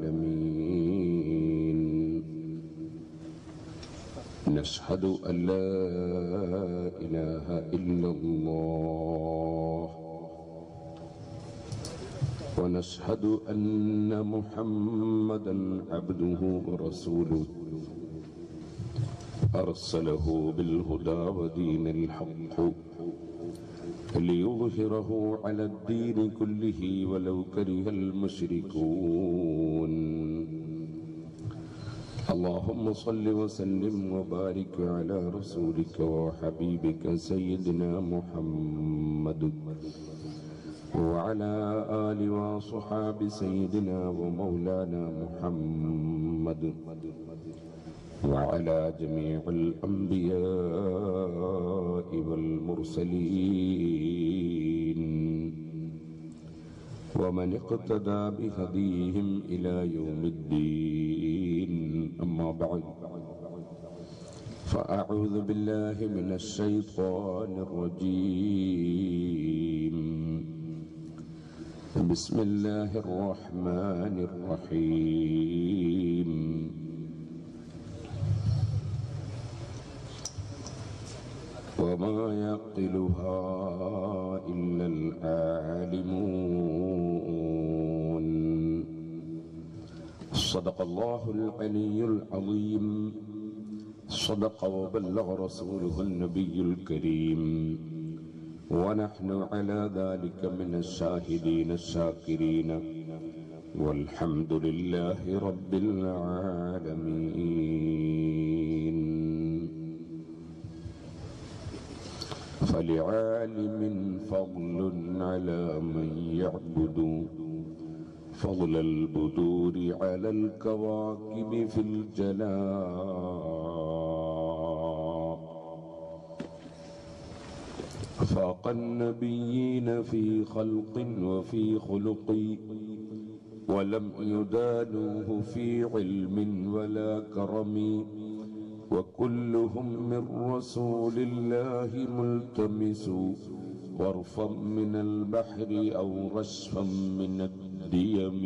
العالمين نشهد أن لا إله إلا الله ونشهد أن محمدا عبده ورسوله أرسله بالهدى ودين الحق ليظهره على الدين كله ولو كره المشركون اللهم صل وسلم وبارك على رسولك وحبيبك سيدنا محمد وعلى آل وصحاب سيدنا ومولانا محمد وعلى جميع الأنبياء والمرسلين ومن اقتدى بهديهم إلى يوم الدين أما بعد فأعوذ بالله من الشيطان الرجيم بسم الله الرحمن الرحيم وما يعقلها إلا العالمون صدق الله العلي العظيم صدق وبلغ رسوله النبي الكريم ونحن على ذلك من الشاهدين الشاكرين والحمد لله رب العالمين فلعالم فضل على من يعبد فضل البدور على الكواكب في الجلاء فاق النبيين في خلق وفي خلق ولم يدانوه في علم ولا كرم وكلهم من رسول الله ملتمس ورفا من البحر أو رشفا من الديم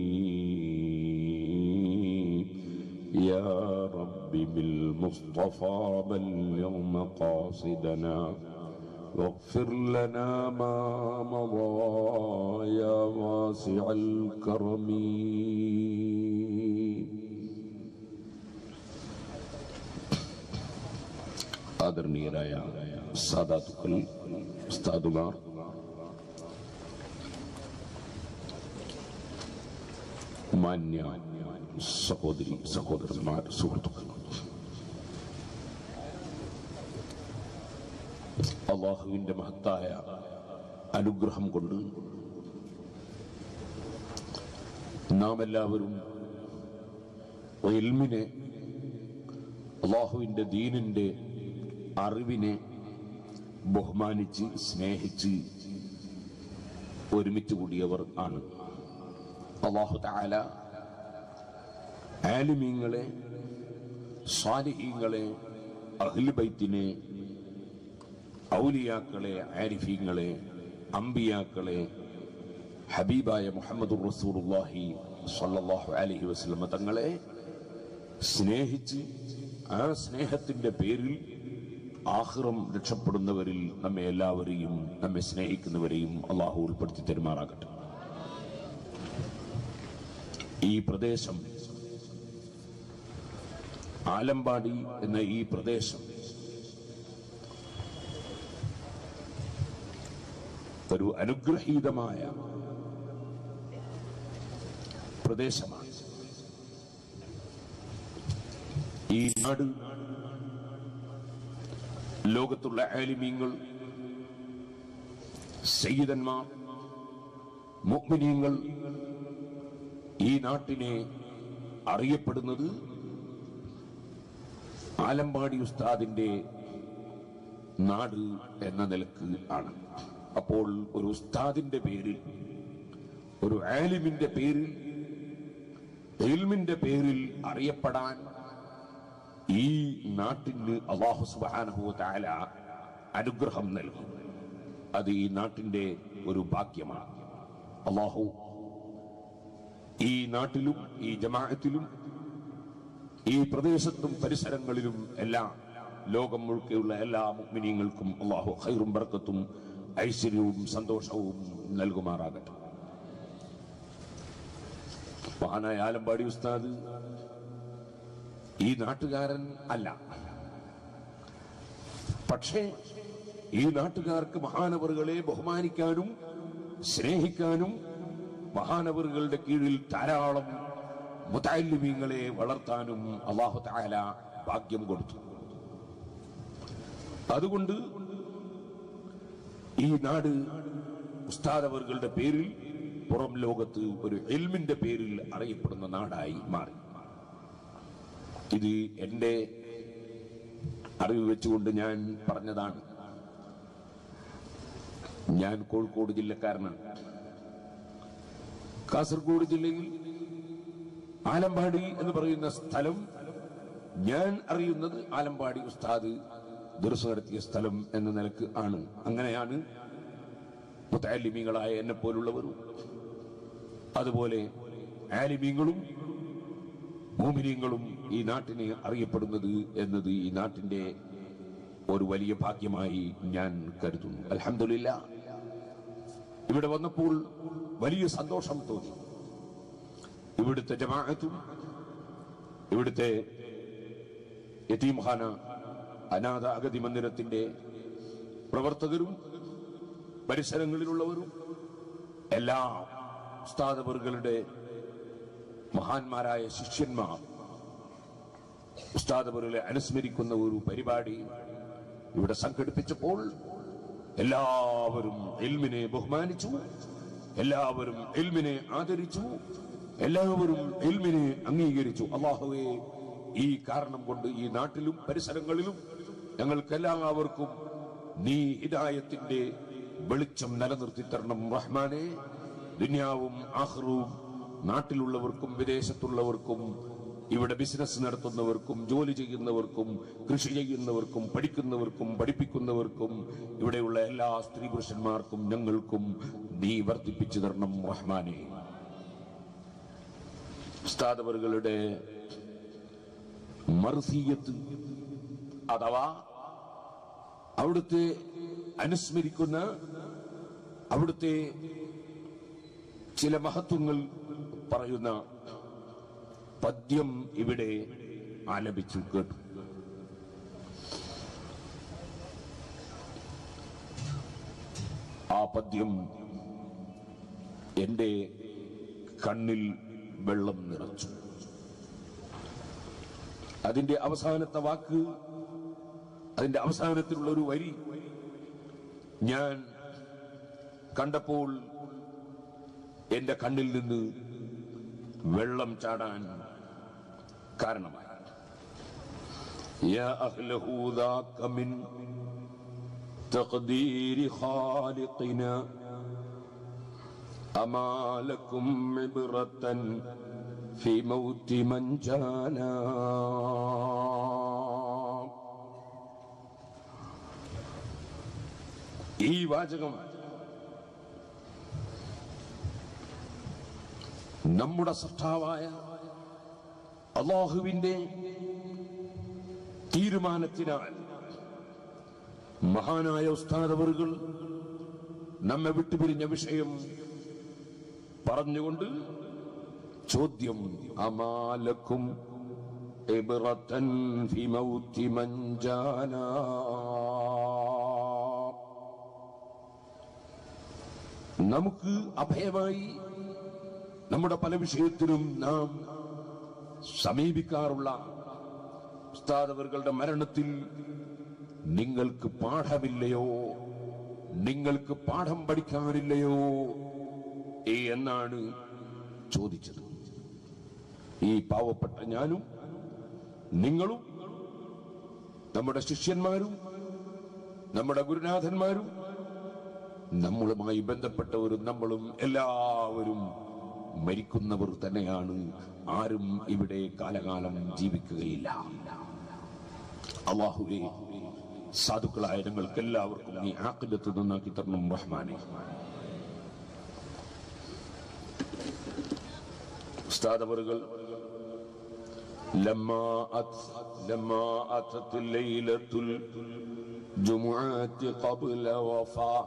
يا رب بالمصطفى بلغ مقاصدنا واغفر لنا ما مضى يا واسع الكرم ആദരണീയരായ സാദാത്തുക്കൾ ഉസ്താദുമാർ മാന്യ സഹോദരി സഹോദരന്മാർ സുഹൃത്തുക്കൾ അള്ളാഹുവിന്റെ മഹത്തായ അനുഗ്രഹം കൊണ്ട് നാം എല്ലാവരും ഇൽമിനെ അള്ളാഹുവിന്റെ ദീനിന്റെ അറിവിനെ ബഹുമാനിച്ച് സ്നേഹിച്ച് ഒരുമിച്ച് കൂടിയവർ ആണ് അള്ളാഹു താല ആലിമീങ്ങളെ സ്വാലിഹീങ്ങളെ അഹ്ലുബൈത്തിനെ ഔലിയാക്കളെ ആരിഫീങ്ങളെ അമ്പിയാക്കളെ ഹബീബായ മുഹമ്മദ് റസൂറുല്ലാഹി സല്ലല്ലാഹു അലൈഹി വസല്ലമ തങ്ങളെ സ്നേഹിച്ച് ആ സ്നേഹത്തിന്റെ പേരിൽ ആഹ്റം രക്ഷപ്പെടുന്നവരിൽ നമ്മെ എല്ലാവരെയും നമ്മെ സ്നേഹിക്കുന്നവരെയും അള്ളാഹു ഉൾപ്പെടുത്തി തെരുമാറാകട്ടെ ഈ പ്രദേശം ആലമ്പാടി എന്ന ഈ പ്രദേശം ഒരു അനുഗ്രഹീതമായ പ്രദേശമാണ് ഈ നാട് ലോകത്തുള്ള ആലിമീങ്ങൾ സയ്യിദന്മാർ മുഗ്മിനീങ്ങൾ ഈ നാട്ടിനെ അറിയപ്പെടുന്നത് ആലമ്പാടി ഉസ്താദിന്റെ നാട് എന്ന നിലക്ക് ആണ് അപ്പോൾ ഒരു ഉസ്താദിന്റെ പേരിൽ ഒരു ആലിമിന്റെ പേരിൽ ഇൽമിന്റെ പേരിൽ അറിയപ്പെടാൻ ഈ നാട്ടിന് അള്ളാഹു സുബ്ഹാനഹു തആല അനുഗ്രഹം നൽകും അത് ഈ നാട്ടിന്റെ ഒരു ഭാഗ്യമാണ് അള്ളാഹു ഈ നാട്ടിലും ഈ ജമാഅത്തിലും ഈ പ്രദേശത്തും പരിസരങ്ങളിലും എല്ലാം ലോകം മുഴുക്കെയുള്ള എല്ലാ മുഗ്മിനീങ്ങൾക്കും അള്ളാഹു ഹൈറും ബർക്കത്തും ഐശ്വര്യവും സന്തോഷവും നൽകുമാറാകട്ടെ മഹാനായ ആലമ്പാടി ഉസ്താദ് ഈ നാട്ടുകാരൻ അല്ല പക്ഷേ ഈ നാട്ടുകാർക്ക് മഹാനവറുകളെ ബഹുമാനിക്കാനും സ്നേഹിക്കാനും മഹാനവറുകളുടെ കീഴിൽ ധാരാളം മുതാലിമീങ്ങളെ വളർത്താനും അള്ളാഹു താല ഭാഗ്യം കൊടുത്തു അതുകൊണ്ട് ഈ നാട് ഉസ്താദവറുകളുടെ പേരിൽ പുറം ലോകത്ത് ഒരു എൽമിന്റെ പേരിൽ അറിയപ്പെടുന്ന നാടായി മാറി ഇത് എന്റെ അറിവ് വെച്ചുകൊണ്ട് ഞാൻ പറഞ്ഞതാണ് ഞാൻ കോഴിക്കോട് ജില്ലക്കാരനാണ് കാസർഗോഡ് ജില്ലയിൽ ആലമ്പാടി എന്ന് പറയുന്ന സ്ഥലം ഞാൻ അറിയുന്നത് ആലമ്പാടി ഉസ്താദ് ദുർസ് നടത്തിയ സ്ഥലം എന്ന നിലക്ക് ആണ് അങ്ങനെയാണ് മുത്താലിമീങ്ങളായ എന്നെ പോലുള്ളവരും അതുപോലെ ആലിമീങ്ങളും മോമിനിയങ്ങളും ഈ നാട്ടിനെ അറിയപ്പെടുന്നത് എന്നത് ഈ നാട്ടിന്റെ ഒരു വലിയ ഭാഗ്യമായി ഞാൻ കരുതുന്നു അലഹമില്ല ഇവിടെ വന്നപ്പോൾ വലിയ സന്തോഷം തോന്നി ഇവിടുത്തെ ജമാഅത്തും ഇവിടുത്തെ യതീംഖാന അനാഥ അഗതി മന്ദിരത്തിന്റെ പ്രവർത്തകരും പരിസരങ്ങളിലുള്ളവരും എല്ലാ ഉസ്താദവറുകളുടെ മഹാന്മാരായ ശിഷ്യന്മാർ ഉസ്താദവറുകളെ അനുസ്മരിക്കുന്ന ഒരു പരിപാടി ഇവിടെ സംഘടിപ്പിച്ചപ്പോൾ എല്ലാവരും എൽമിനെ ബഹുമാനിച്ചു എല്ലാവരും എൽമിനെ ആദരിച്ചു എല്ലാവരും എൽമിനെ അംഗീകരിച്ചു അള്ളാഹുവെ ഈ കാരണം കൊണ്ട് ഈ നാട്ടിലും പരിസരങ്ങളിലും ഞങ്ങൾക്ക് എല്ലാവർക്കും നീ ഹിദായത്തിന്റെ വെളിച്ചം നിലനിർത്തി തരണം റഹ്മാനെ ദുനിയാവും ആഹ്റവും നാട്ടിലുള്ളവർക്കും വിദേശത്തുള്ളവർക്കും ഇവിടെ ബിസിനസ് നടത്തുന്നവർക്കും ജോലി ചെയ്യുന്നവർക്കും കൃഷി ചെയ്യുന്നവർക്കും പഠിക്കുന്നവർക്കും പഠിപ്പിക്കുന്നവർക്കും ഇവിടെയുള്ള എല്ലാ സ്ത്രീ പുരുഷന്മാർക്കും ഞങ്ങൾക്കും നീ വർദ്ധിപ്പിച്ചു തരണം റഹ്മാനെ ഉസ്താദവറുകളുടെ മർസീയത്ത് അഥവാ അവിടുത്തെ അനുസ്മരിക്കുന്ന അവിടുത്തെ ചില മഹത്വങ്ങൾ പറയുന്ന പദ്യം ഇവിടെ ആലപിച്ചു കേട്ടു ആ പദ്യം എന്റെ കണ്ണിൽ വെള്ളം നിറച്ചു അതിന്റെ അവസാനത്തെ വാക്ക് അതിന്റെ അവസാനത്തിലുള്ള ഒരു വരി ഞാൻ കണ്ടപ്പോൾ എന്റെ കണ്ണിൽ നിന്ന് വെള്ളം ചാടാൻ കാരണമായി يا أهله ذاك من تقدير خالقنا أما لكم عبرة في موت من جانا ഈ വാചകം നമ്മുടെ സൃഷ്ടാവായ അള്ളാഹുവിന്റെ തീരുമാനത്തിനാൽ മഹാനായ ഉസ്താദവറുകൾ നമ്മെ വിട്ടുപിരിഞ്ഞ വിഷയം പറഞ്ഞുകൊണ്ട് ചോദ്യം അമാലക്കും ഇബ്റത്തൻ ഫി മൗത്തി മൻ ജാനാ. നമുക്ക് അഭയമായി നമ്മുടെ പല വിഷയത്തിലും നാം സമീപിക്കാറുള്ള ഉസ്താദവറുകളുടെ മരണത്തിൽ നിങ്ങൾക്ക് പാഠമില്ലയോ നിങ്ങൾക്ക് പാഠം പഠിക്കാനില്ലയോ ഏ എന്നാണ് ചോദിച്ചത് ഈ പാവപ്പെട്ട ഞാനും നിങ്ങളും നമ്മുടെ ശിഷ്യന്മാരും നമ്മുടെ ഗുരുനാഥന്മാരും നമ്മളുമായി ബന്ധപ്പെട്ടവരും നമ്മളും എല്ലാവരും മരിക്കുന്നവർ തന്നെയാണ് ആരും ഇവിടെ കാലകാലം ജീവിക്കുകയില്ല അള്ളാഹുവേ സാധുക്കളായ ഞങ്ങൾക്ക് എല്ലാവർക്കും നീ ആക്കിലത്ത് നന്നാക്കി തരണം റഹ്മാനെ ഉസ്താദ് അവറുകൾ لما أت لما أتت ليلة الجمعة قبل وفاة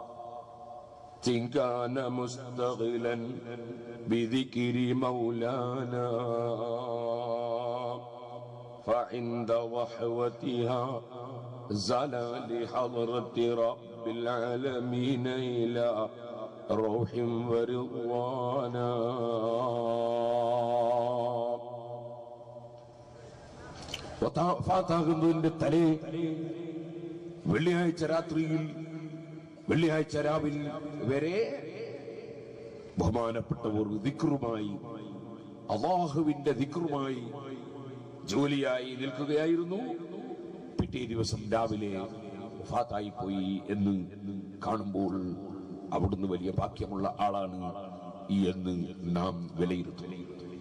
كان مستغلا بذكر مولانا فعند ضحوتها زال لحضرة رب العالمين إلى روح ورضوانا വഫാത്താകുന്നതിന്റെ തലേ വെള്ളിയാഴ്ച രാത്രിയിൽ വെള്ളിയാഴ്ച രാവിൽ വരെ ബഹുമാനപ്പെട്ടവർ ദിക്റുമായി അള്ളാഹുവിന്റെ ദിക്റുമായി ജോലിയായി നിൽക്കുകയായിരുന്നു പിറ്റേ ദിവസം രാവിലെ വഫാത്തായി പോയി എന്ന് കാണുമ്പോൾ അവിടുന്ന് വലിയ ഭാഗ്യമുള്ള ആളാണ് എന്ന് നാം വിലയിരുത്തുന്നു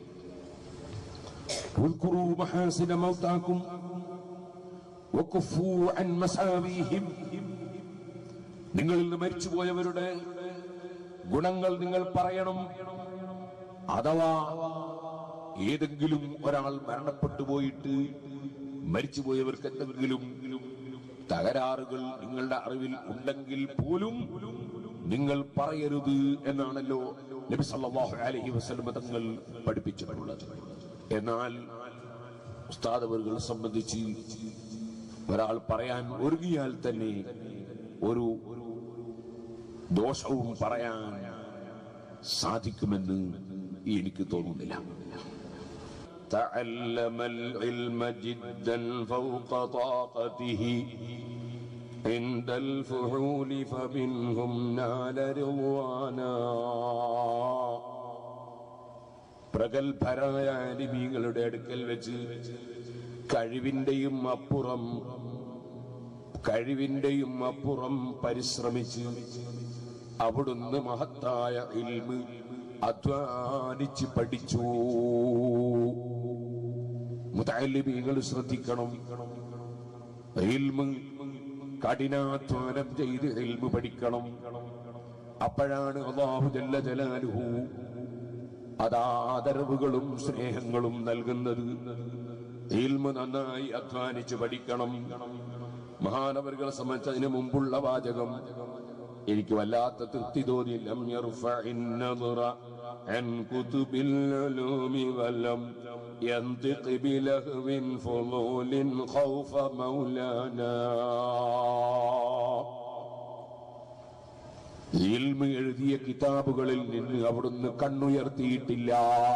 واذكروا محاسن موتاكم وكفوا عن مساويهم നിങ്ങളിൽ നിന്ന് മരിച്ചുപോയവരുടെ ഗുണങ്ങൾ നിങ്ങൾ പറയണം അഥവാ ഏതെങ്കിലും ഒരാൾ മരണപ്പെട്ടു പോയിട്ട് മരിച്ചുപോയവർക്ക് എന്തെങ്കിലും തകരാറുകൾ നിങ്ങളുടെ അറിവിൽ ഉണ്ടെങ്കിൽ പോലും നിങ്ങൾ പറയരുത് എന്നാണല്ലോ നബി സല്ലല്ലാഹു അലൈഹി വസല്ലം തങ്ങൾ പഠിപ്പിച്ചിട്ടുള്ളത് എന്നാൽ ഉസ്താദവറുകളെ സംബന്ധിച്ച് ഒരാൾ പറയാൻ ഒരുങ്ങിയാൽ തന്നെ ഒരു ദോഷവും പറയാൻ സാധിക്കുമെന്ന് എനിക്ക് തോന്നുന്നില്ല تعلم العلم جدا فوق طاقته عند الفحول فمنهم نال رضوانا പ്രഗത്ഭരായ അലിമീങ്ങളുടെ അടുക്കൽ വെച്ച് കഴിവിന്റെയും അപ്പുറം കഴിവിന്റെയും അപ്പുറം പരിശ്രമിച്ച് അവിടുന്ന് മഹത്തായ ഇൽമ് അധ്വാനിച്ച് പഠിച്ചു മുതലിമീങ്ങൾ ശ്രദ്ധിക്കണം ഇൽമ് കഠിനാധ്വാനം ചെയ്ത് ഇൽമ് പഠിക്കണം അപ്പോഴാണ് അള്ളാഹു ജല്ല ജലാലുഹു അതാദരവുകളും സ്നേഹങ്ങളും നൽകുന്നത് ഇൽമ നന്നായി അധ്വാനിച്ച് പഠിക്കണം മഹാനവരുകളെ സംബന്ധിച്ച് അതിനു മുമ്പുള്ള വാചകം എനിക്ക് വല്ലാത്ത തൃപ്തി തോന്നി ലം യർഫഇൻ നദ്റ عن كتب العلوم ولم ينطق بلهو فضول خوف مولانا ഇൽമ എഴുതിയ കിതാബുകളിൽ നിന്ന് അവിടുന്ന് കണ്ണുയർത്തിയിട്ടില്ല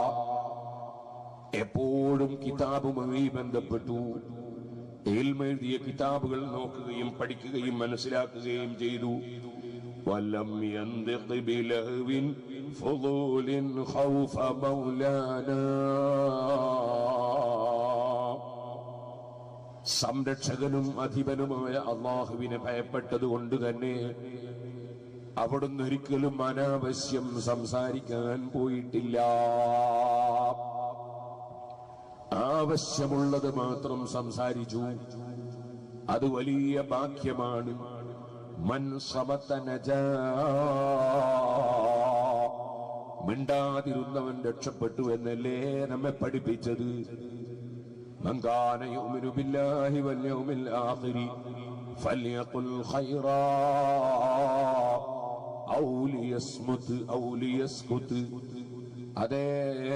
എപ്പോഴും കിതാബുമായി ബന്ധപ്പെട്ടു ഇൽമ എഴുതിയ കിതാബുകൾ നോക്കുകയും പഠിക്കുകയും മനസ്സിലാക്കുകയും ചെയ്തു വലം ينطق بلهو فضول خوف مولانا സംരക്ഷകനും അധിപനുമായ അള്ളാഹുവിനെ ഭയപ്പെട്ടതുകൊണ്ട് തന്നെ അവിടുന്ന് ഒരിക്കലും അനാവശ്യം സംസാരിക്കാൻ പോയിട്ടില്ല ആവശ്യമുള്ളത് മാത്രം സംസാരിച്ചു അത് വലിയ ഭാഗ്യമാണ് മൻ സമത്തനജ മിണ്ടാതിരുന്നവൻ രക്ഷപ്പെട്ടു എന്നല്ലേ നമ്മെ പഠിപ്പിച്ചത് من كان يؤمن بالله واليوم الآخر فليقل خيرا أو ليصمت أو ليسكت അതെ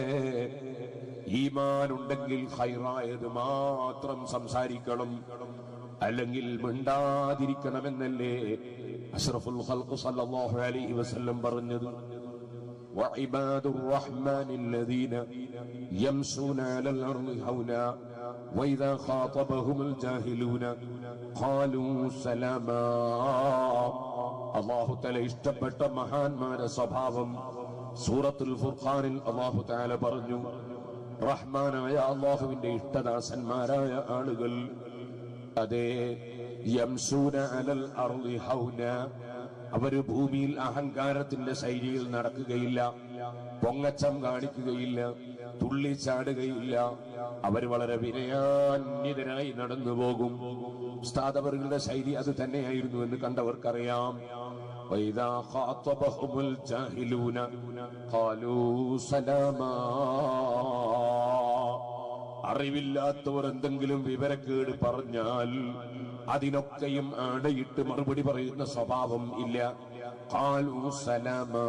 ഈമാൻ ഉണ്ടെങ്കിൽ ഹൈറായത് മാത്രം സംസാരിക്കണം അല്ലെങ്കിൽ മിണ്ടാതിരിക്കണമെന്നല്ലേ അഷ്റഫുൽ ഖൽഖ് സല്ലല്ലാഹു അലൈഹി വസല്ലം പറഞ്ഞത് وعباد الرحمن الذين يمشون على الأرض هونا وإذا خاطبهم الجاهلون قالوا سلاما അള്ളാഹു തല ഇഷ്ടപ്പെട്ട മഹാന്മാരുടെ സ്വഭാവം സൂറത്തുൽ ഫുർഖാനിൽ അള്ളാഹു താല പറഞ്ഞു റഹ്മാനായ അള്ളാഹുവിന്റെ ഇഷ്ടദാസന്മാരായ ആളുകൾ അതെ യംസൂന അലൽ അർളി ഹൗന അവര് ഭൂമിയിൽ അഹങ്കാരത്തിന്റെ ശൈലിയിൽ നടക്കുകയില്ല പൊങ്ങച്ചം കാണിക്കുകയില്ല തുള്ളിച്ചാടുകയില്ല അവർ വളരെ വിനയാന്യതരായി നടന്നു പോകും ഉസ്താദവറുകളുടെ ശൈലി അത് തന്നെയായിരുന്നു എന്ന് കണ്ടവർക്കറിയാം وإذا خاطبهم الجاهلون قالوا سلاما അറിവില്ലാത്തവർ എന്തെങ്കിലും വിവരക്കേട് പറഞ്ഞാൽ അതിനൊക്കെയും ആടയിട്ട് മറുപടി പറയുന്ന സ്വഭാവം ഇല്ല കാലു സലാമാ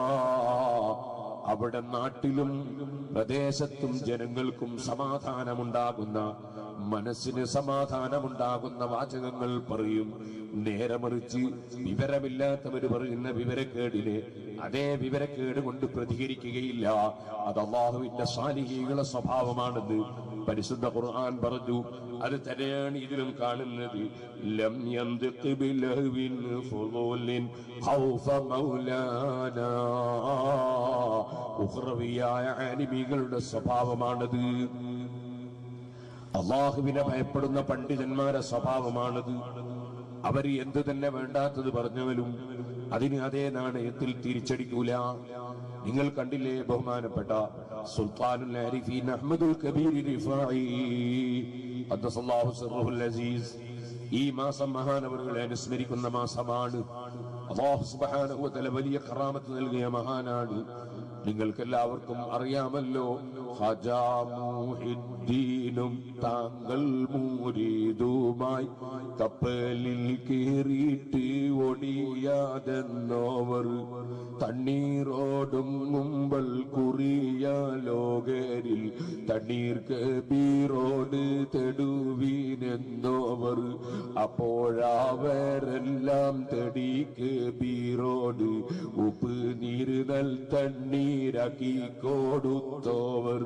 അവിടെ നാട്ടിലും പ്രദേശത്തും ജനങ്ങൾക്കും സമാധാനമുണ്ടാകുന്ന മനസ്സിന് സമാധാനമുണ്ടാകുന്ന വാചകങ്ങൾ പറയും നേരെ മറിച്ച് വിവരമില്ലാത്തവര് പറയുന്ന വിവരക്കേടിനെ അതേ വിവരക്കേട് കൊണ്ട് പ്രതികരിക്കുകയില്ല അത് അള്ളാഹുവിന്റെ സാലിഹികളുടെ സ്വഭാവമാണെന്ന് പരിശുദ്ധ ഖുർആൻ പറഞ്ഞു അത് തന്നെയാണ് ഇതിലും കാണുന്നത് ലം യന്തിഖ് ബിലഹ്വിൻ ഫുളൂലിൻ ഖൗഫ മൗലാനാ ഉഖ്റവിയായ ആലിമീങ്ങളുടെ സ്വഭാവമാണത് അള്ളാഹുവിനെ ഭയപ്പെടുന്ന പണ്ഡിതന്മാരുടെ സ്വഭാവമാണത് അവർ എന്തു തന്നെ വേണ്ടാത്തത് പറഞ്ഞവരും അതിന് അതേ നാണയത്തിൽ തിരിച്ചടിക്കൂല നിങ്ങൾ കണ്ടില്ലേ ബഹുമാനപ്പെട്ട സുൽത്താനുൽ ആരിഫീൻ അഹ്മദുൽ കബീർ റിഫായി ഖദ്ദസല്ലാഹു സിർറുൽ അസീസ് ഈ മാസം മഹാനവറുകളെ അനുസ്മരിക്കുന്ന മാസമാണ് അള്ളാഹു സുബ്ഹാനഹു വ തആല വലിയ കറാമത്ത് നൽകിയ മഹാനാണ് നിങ്ങൾക്ക് എല്ലാവർക്കും അറിയാമല്ലോ ഖജാ മുഹിദ്ദീനും താങ്കൾ മൂരീതുമായി കപ്പലിൽ കയറിയിട്ട് ഒടിയാതെന്നോവർ തണ്ണീറോടും മുമ്പൽ കുറിയ ലോകരിൽ തണ്ണീർ കബീറോട് തെടുവീനെന്നോവർ അപ്പോഴവരെല്ലാം തെടി കബീറോട് ഉപ്പ് നീര് നൽ തണ്ണീരാക്കി കൊടുത്തോവർ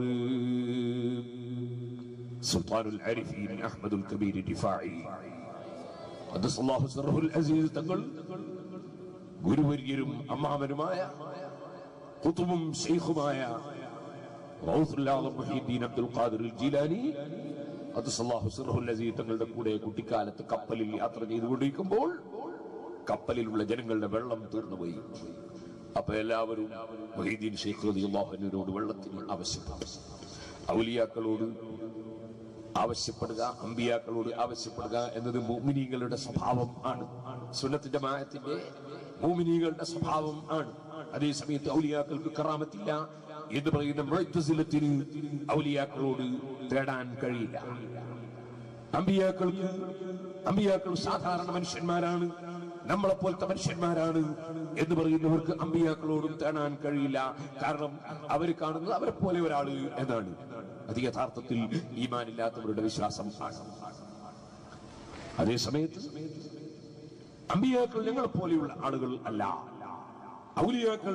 സുൽത്താനുൽ ആരിഫീൻ അഹ്മദുൽ കബീർ ഡിഫായി ഖദ്ദസല്ലാഹു സിർറുൽ അസീസ് തങ്ങൾ ഗുരുവര്യരും അമ്മാവനുമായ കുത്തുബും ഷെയ്ഖുമായ റൗസുല്ലാദം മുഹീദ്ദീൻ അബ്ദുൽ ഖാദിർ ജീലാനി ഖദ്ദസല്ലാഹു സിർറുൽ അസീസ് തങ്ങളുടെ കൂടെ കുട്ടിക്കാലത്ത് കപ്പലിൽ യാത്ര ചെയ്തുകൊണ്ടിരിക്കുമ്പോൾ കപ്പലിലുള്ള ജനങ്ങളുടെ വെള്ളം തീർന്നുപോയി അപ്പൊ എല്ലാവരും മൊഹീദ്ദീൻ ഷെയ്ഖ് റളിയല്ലാഹുവിനോട് വെള്ളത്തിന് ആവശ്യപ്പെട്ടു ഔലിയാക്കളോട് ആവശ്യപ്പെടുക അമ്പിയാക്കളോട് ആവശ്യപ്പെടുക എന്നത് മോമിനികളുടെ സ്വഭാവം ആണ് സുന്നത്തിന്റെ മായത്തിന്റെ മോമിനികളുടെ സ്വഭാവം ആണ് അതേ സമയത്ത് ഔലിയാക്കൾക്ക് കറാമത്തില്ല എന്ന് പറയുന്ന മുഴത്തുസിലത്തിന് ഔലിയാക്കളോട് തേടാൻ കഴിയില്ല അമ്പിയാക്കൾക്ക് അമ്പിയാക്കൾ സാധാരണ മനുഷ്യന്മാരാണ് നമ്മളെ പോലത്തെ മനുഷ്യന്മാരാണ് എന്ന് പറയുന്നവർക്ക് അമ്പിയാക്കളോടും തേടാൻ കഴിയില്ല കാരണം അവർ കാണുന്നത് അവരെ പോലെ ഒരാള് എന്നാണ് അത് യഥാർത്ഥത്തിൽ ഈമാനില്ലാത്തവരുടെ വിശ്വാസം ആണ് അതേ സമയത്ത് അമ്പിയാക്കൾ ഞങ്ങളെ പോലെയുള്ള ആളുകൾ അല്ല ഔലിയാക്കൾ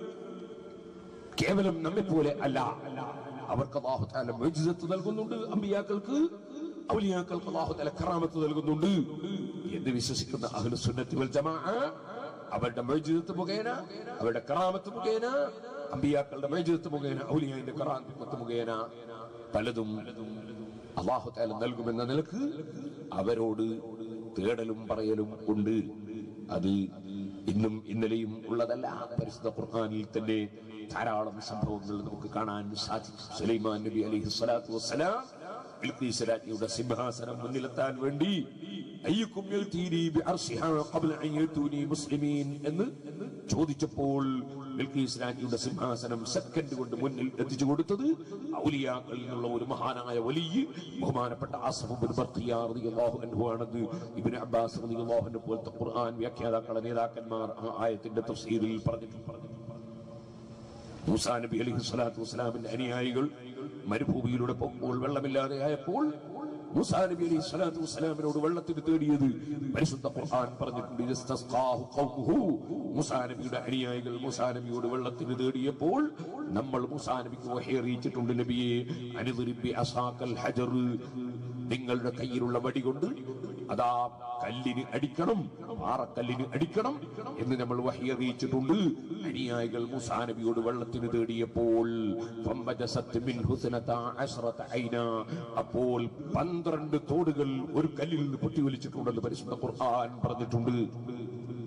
കേവലം നമ്മെ പോലെ അല്ല അവർക്ക് അള്ളാഹുത്താല മോചിതത്ത് നൽകുന്നുണ്ട് അമ്പിയാക്കൾക്ക് ഔലിയാക്കൾക്ക് അള്ളാഹുത്താല കറാമത്ത് നൽകുന്നുണ്ട് എന്ന് വിശ്വസിക്കുന്ന അഹ്ലു സുന്നത്തി വൽ ജമാ അവരുടെ മോചിതത്ത് മുഖേന അവരുടെ കറാമത്ത് മുഖേന അമ്പിയാക്കളുടെ മോചിതത്ത് മുഖേന ഔലിയാന്റെ കറാമത്ത് മുഖേന പലതും അള്ളാഹുത്താല നൽകുമെന്ന നിലക്ക് അവരോട് തേടലും പറയലും ഉണ്ട് അത് ഇന്നും ഇന്നലെയും ഉള്ളതല്ല പരിശുദ്ധ ഖുർആനിൽ തന്നെ ധാരാളം സംഭവങ്ങൾ നമുക്ക് കാണാൻ സാധിക്കും സുലൈമാൻ നബി അലൈഹി സ്വലാത്തു വസ്സലാം ബിൽഖീസ് രാജ്ഞിയുടെ സിംഹാസനം മുന്നിലെത്താൻ വേണ്ടി അയ്യക്കും യൽതീനി ബിഅർശിഹാ ഖബ്ല അൻ യൽതൂനി മുസ്ലിമീൻ എന്ന് ചോദിച്ചപ്പോൾ ബിൽഖീസ് രാജ്ഞിയുടെ സിംഹാസനം സെക്കൻഡ് കൊണ്ട് മുന്നിൽ എത്തിച്ചു കൊടുത്തത് ഔലിയാക്കളിൽ നിന്നുള്ള ഒരു മഹാനായ വലിയ ബഹുമാനപ്പെട്ട ആസഫ് ബിൻ ബർഖിയ റളിയല്ലാഹു അൻഹു ആണെന്ന് ഇബ്നു അബ്ബാസ് റളിയല്ലാഹു അൻഹു പോലത്തെ ഖുർആൻ വ്യാഖ്യാതാക്കളുടെ നേതാക്കന്മാർ ആ ആയത്തിന്റെ തഫ്സീറിൽ പറഞ്ഞിട്ടുണ്ട് മൂസാ നബി അലൈഹി സ്വലാത്തു വസ്സലാമിന്റെ അനുയായികൾ മരുഭൂമിയിലൂടെ പോകുമ്പോൾ വെള്ളമില്ലാതെ ആയപ്പോൾ മൂസാ നബി അലൈഹി സ്വലാത്തു വസ്സലാമിനോട് വെള്ളത്തിന് തേടിയത് പരിശുദ്ധ ഖുർആൻ പറഞ്ഞിട്ടുണ്ട് ഇസ്തസ്ഖാഹു ഖൗമുഹു. മൂസാ നബിയുടെ അനുയായികൾ മൂസാ നബിയോട് വെള്ളത്തിന് തേടിയപ്പോൾ നമ്മൾ മൂസാ നബിക്ക് വഹി അറിയിച്ചിട്ടുണ്ട് നബിയെ അനുദരിബി അസാക്കൽ ഹജർ നിങ്ങളുടെ കയ്യിലുള്ള വടി കൊണ്ട് അതാ കല്ലിന് അടിക്കണം പാറക്കല്ലിന് അടിക്കണം എന്ന് നമ്മൾ വഹി അറിയിച്ചിട്ടുണ്ട് അനുയായികൾ മൂസാ നബിയോട് വെള്ളത്തിന് തേടിയപ്പോൾ ഫംബജസത്ത് മിൻ ഹുസ്നത അശ്റത ഐന. അപ്പോൾ പന്ത്രണ്ട് തോടുകൾ ഒരു കല്ലിൽ നിന്ന് പൊട്ടി ഒലിച്ചിട്ടുണ്ടെന്ന് പരിശുദ്ധ ഖുർആൻ പറഞ്ഞിട്ടുണ്ട്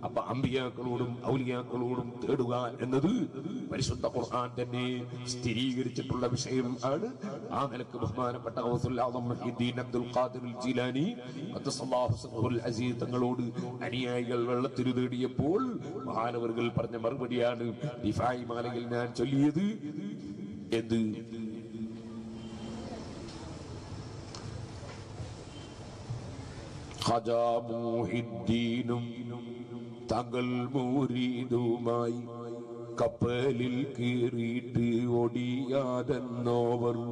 അപ്പൊ അമ്പിയാക്കളോടും ഔലിയാക്കളോടും തേടുക എന്നത് പരിശുദ്ധ ഖുർആൻ തന്നെ സ്ഥിരീകരിച്ചിട്ടുള്ള വിഷയം ആണ് ആ നിലക്ക് ബഹുമാനപ്പെട്ട ഗൗസുൽ ആദം മുഹ്യിദ്ദീൻ അബ്ദുൽ ഖാദിർ അൽ ജീലാനി ഖദ്ദസല്ലാഹു സിർറുൽ അസീസ് തങ്ങളോട് അനുയായികൾ വെള്ളത്തിൽ തേടിയപ്പോൾ മഹാനവറുകൾ പറഞ്ഞ മറുപടിയാണ് ദിഫായി മാലയിൽ ഞാൻ ചൊല്ലിയത് എന്ത് ഖജാ മുഹിദ്ദീനും തങ്ങൾ മൂരീതുമായി കപ്പലിൽ കീറിയിട്ട് ഒടിയാതെന്നോവർ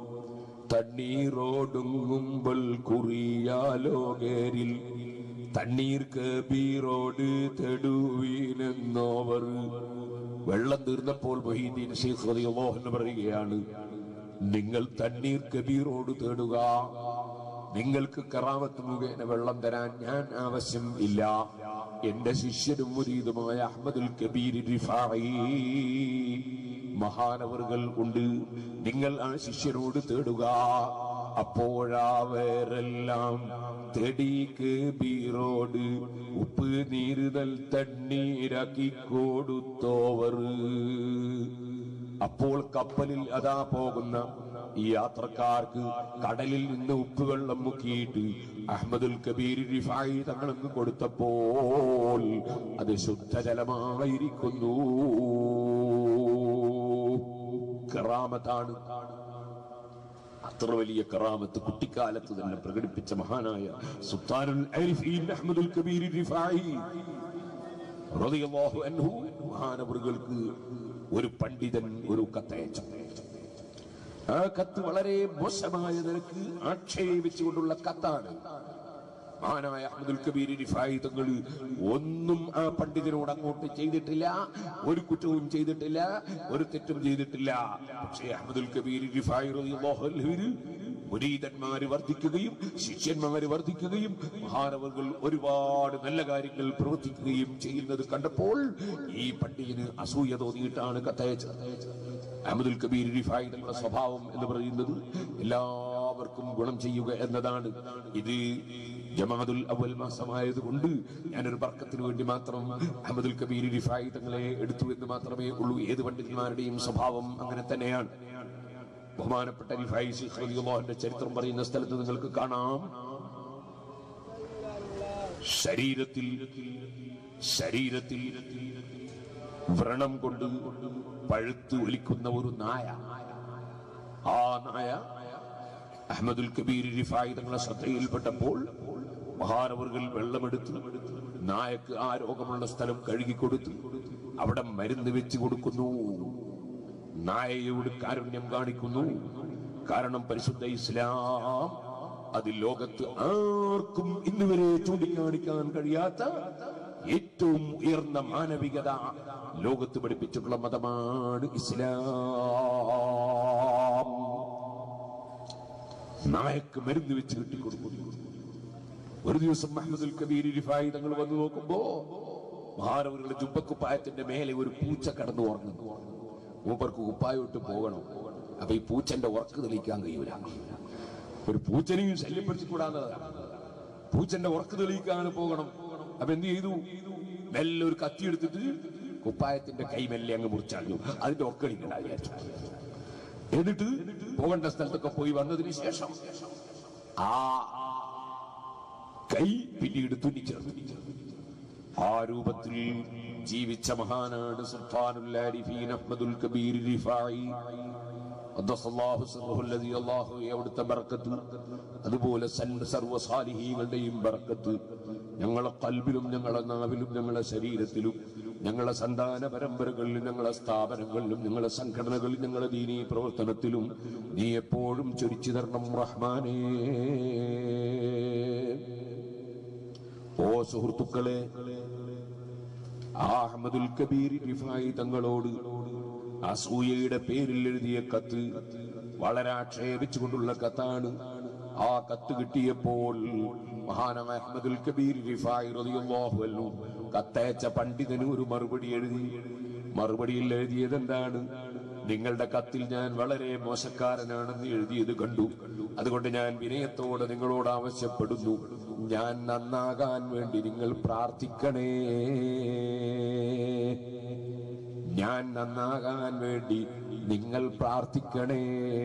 തണ്ണീറോടുങ്ങുമ്പോൾ കുറിയാലോകേരിൽ തണ്ണീർ കബീറോട് തെടുവീനെന്നോവർ വെള്ളം തീർന്നപ്പോൾ മൊഹീദ്ദീൻ ഷെയ്ഖ് റളിയല്ലാഹു അൻഹു പറയുകയാണ് നിങ്ങൾ തണ്ണീർ കബീറോട് തേടുക നിങ്ങൾക്ക് കറാമത്ത് മുഖേന വെള്ളം തരാൻ ഞാൻ ആവശ്യം ഇല്ല എന്റെ ശിഷ്യനും മുരീതുമായ അഹമ്മദുൽ കബീർ റിഫായി മഹാനവറുകൾ ഉണ്ട് നിങ്ങൾ ആ ശിഷ്യനോട് തേടുക അപ്പോഴാവരെല്ലാം തേടി കബീറോട് ഉപ്പ് നീരുതൽ തണ്ണീരാക്കി കൊടുത്തോവർ അപ്പോൾ കപ്പലിൽ അതാ പോകുന്ന ഈ യാത്രക്കാർക്ക് കടലിൽ നിന്ന് ഉപ്പുവെള്ളം മുക്കിയിട്ട് അഹമ്മദുൽ കബീർ റിഫായി തങ്ങളങ്ങ് കൊടുത്തപ്പോൾ അത് ശുദ്ധജലമായിരിക്കുന്നു കറാമത്താണ് അത്ര വലിയ കറാമത്ത് കുട്ടിക്കാലത്ത് തന്നെ പ്രകടിപ്പിച്ച മഹാനായ സുൽത്താനുൽ ആരിഫീൻ അഹ്മദുൽ കബീർ റിഫായി റളിയല്ലാഹു അൻഹു മഹാനവറുകൾക്ക് ഒരു പണ്ഡിതൻ ഒരു കത്തയച്ചു ആ കത്ത് വളരെ മോശമായ നിലക്ക് ആക്ഷേപിച്ചുകൊണ്ടുള്ള കത്താണ് മഹാനായ അഹമ്മദുൽ കബീർ റിഫായി തങ്ങൾ ഒന്നും ആ പണ്ഡിതനോട് അങ്ങോട്ട് ചെയ്തിട്ടില്ല ഒരു കുറ്റവും ചെയ്തിട്ടില്ല ഒരു തെറ്റും ചെയ്തിട്ടില്ല പക്ഷേ അഹമ്മദുൽ കബീർ റിഫായി റളിയല്ലാഹു അൻഹുവിന് മുരീദന്മാര് വർദ്ധിക്കുകയും ശിഷ്യന്മാര് വർദ്ധിക്കുകയും മഹാനവകൾ ഒരുപാട് നല്ല കാര്യങ്ങൾ പ്രവർത്തിക്കുകയും ചെയ്യുന്നത് കണ്ടപ്പോൾ ഈ പണ്ഡിതന് അസൂയ തോന്നിയിട്ടാണ് കത്തയച്ചത് അഹമ്മദുൽ കബീർ റിഫായി തങ്ങളുടെ സ്വഭാവം എന്ന് പറയുന്നത് എല്ലാവർക്കും ഗുണം ചെയ്യുക എന്നതാണ് ഇത് ജമാഅത്തുൽ അവൽ മാസമായതുകൊണ്ട് ഞാനൊരു ബർക്കത്തിന് വേണ്ടി മാത്രം അഹമ്മദുൽ കബീർ റിഫായി തങ്ങളെ എടുത്തു എന്ന് മാത്രമേ ഉള്ളൂ ഏത് പണ്ഡിതന്മാരുടെയും സ്വഭാവം അങ്ങനെ തന്നെയാണ് ബഹുമാനപ്പെട്ട റിഫായി ശൈഖ് റളിയല്ലാഹുവിന്റെ ചരിത്രം പറയുന്ന സ്ഥലത്ത് നിങ്ങൾക്ക് കാണാം ശരീരത്തിൽ ശരീരത്തിൽ വ്രണം കൊണ്ട് പഴുത്ത് ഒലിക്കുന്ന ഒരു നായ ആ നായ അഹമ്മദുൽ കബീർ റിഫായി തങ്ങളെ ശ്രദ്ധയിൽപ്പെട്ടപ്പോൾ മഹാനവറുകൾ വെള്ളമെടുത്ത് നായക്ക് ആ രോഗമുള്ള സ്ഥലം കഴുകിക്കൊടുത്തു അവിടെ മരുന്ന് വെച്ച് കൊടുക്കുന്നു നായയോട് കാരുണ്യം കാണിക്കുന്നു കാരണം പരിശുദ്ധ ഇസ്ലാം അത് ലോകത്ത് ആർക്കും ഇന്നുവരെ ചൂണ്ടിക്കാണിക്കാൻ കഴിയാത്ത ഏറ്റവും ഉയർന്ന മാനവികത ലോകത്ത് പഠിപ്പിച്ചിട്ടുള്ള മതമാണ് ഇസ്ലാം നായക്ക് മരുന്ന് വെച്ച് കിട്ടിക്കൊടുക്കുന്നു ഒരു ദിവസം മഹമ്മദുൽ കബീർ റിഫായി തങ്ങൾ വന്നു നോക്കുമ്പോ മഹാനവരുടെ ജുബക്കുപ്പായത്തിന്റെ മേലെ ഒരു പൂച്ച കടന്നു ഉറങ്ങുന്നു മൂപ്പർക്ക് കുപ്പായോട്ട് പോകണം അപ്പൊ ഈ പൂച്ചന്റെ ഉറക്ക് തെളിയിക്കാൻ കഴിയൂല ഒരു പൂച്ചനെയും ശല്യപ്പെടുത്തിക്കൂടാന്നതാണ് പൂച്ചന്റെ ഉറക്ക് തെളിയിക്കാൻ പോകണം അപ്പൊ എന്ത് ചെയ്തു മെല്ലെ ഒരു കത്തി എടുത്തിട്ട് കുപ്പായത്തിന്റെ കൈ മെല്ലെ അങ്ങ് മുറിച്ചറിഞ്ഞു അതിന്റെ ഉറക്കളിക്കണ്ട വിചാരിച്ചു എന്നിട്ട് പോകേണ്ട സ്ഥലത്തൊക്കെ പോയി വന്നതിന് ശേഷം ആ കൈ പിന്നീട് തുന്നിച്ചേർന്നു ആ രൂപത്തിൽ ജീവിച്ച മഹാനാണ് സുൽത്താനുൽ ആരിഫീൻ അഹ്മദുൽ കബീർ റിഫായി ഖദ്ദസല്ലാഹു സിർറഹു അല്ലദീ അല്ലാഹു അവിടുത്തെ ബർക്കത്ത് അതുപോലെ സൻ- സർവ്വ സാലിഹീങ്ങളുടെയും ബർക്കത്ത് ഞങ്ങളെ കൽബിലും ഞങ്ങളെ നാവിലും ഞങ്ങളെ ശരീരത്തിലും ഞങ്ങളെ സന്താന പരമ്പരകളിലും ഞങ്ങളെ സ്ഥാപനങ്ങളിലും ഞങ്ങളെ സംഘടനകളിലും ഞങ്ങളെ ദീനീ പ്രവർത്തനത്തിലും നീ എപ്പോഴും ചൊരിച്ചു തരണം റഹ്മാനേ ഓ സുഹൃത്തുക്കളെ ആ അഹമ്മദുൽ കബീർ റിഫായി തങ്ങളോട് അസൂയയുടെ പേരിൽ എഴുതിയ കത്ത് വളരെ ആക്ഷേപിച്ചുകൊണ്ടുള്ള കത്താണ് ആ കത്ത് കിട്ടിയപ്പോൾ മഹാനായ അഹമ്മദുൽ കബീർ റിഫായി റളിയല്ലാഹു അൻഹു കത്തയച്ച പണ്ഡിതന് ഒരു മറുപടി എഴുതി മറുപടിയിൽ എഴുതിയത് എന്താണ് നിങ്ങളുടെ കത്തിൽ ഞാൻ വളരെ മോശക്കാരനാണെന്ന് എഴുതിയത് കണ്ടു അതുകൊണ്ട് ഞാൻ വിനയത്തോടെ നിങ്ങളോട് ആവശ്യപ്പെടുന്നു ഞാൻ നന്നാകാൻ വേണ്ടി നിങ്ങൾ പ്രാർത്ഥിക്കണേ ഞാൻ നന്നാകാൻ വേണ്ടി നിങ്ങൾ പ്രാർത്ഥിക്കണേ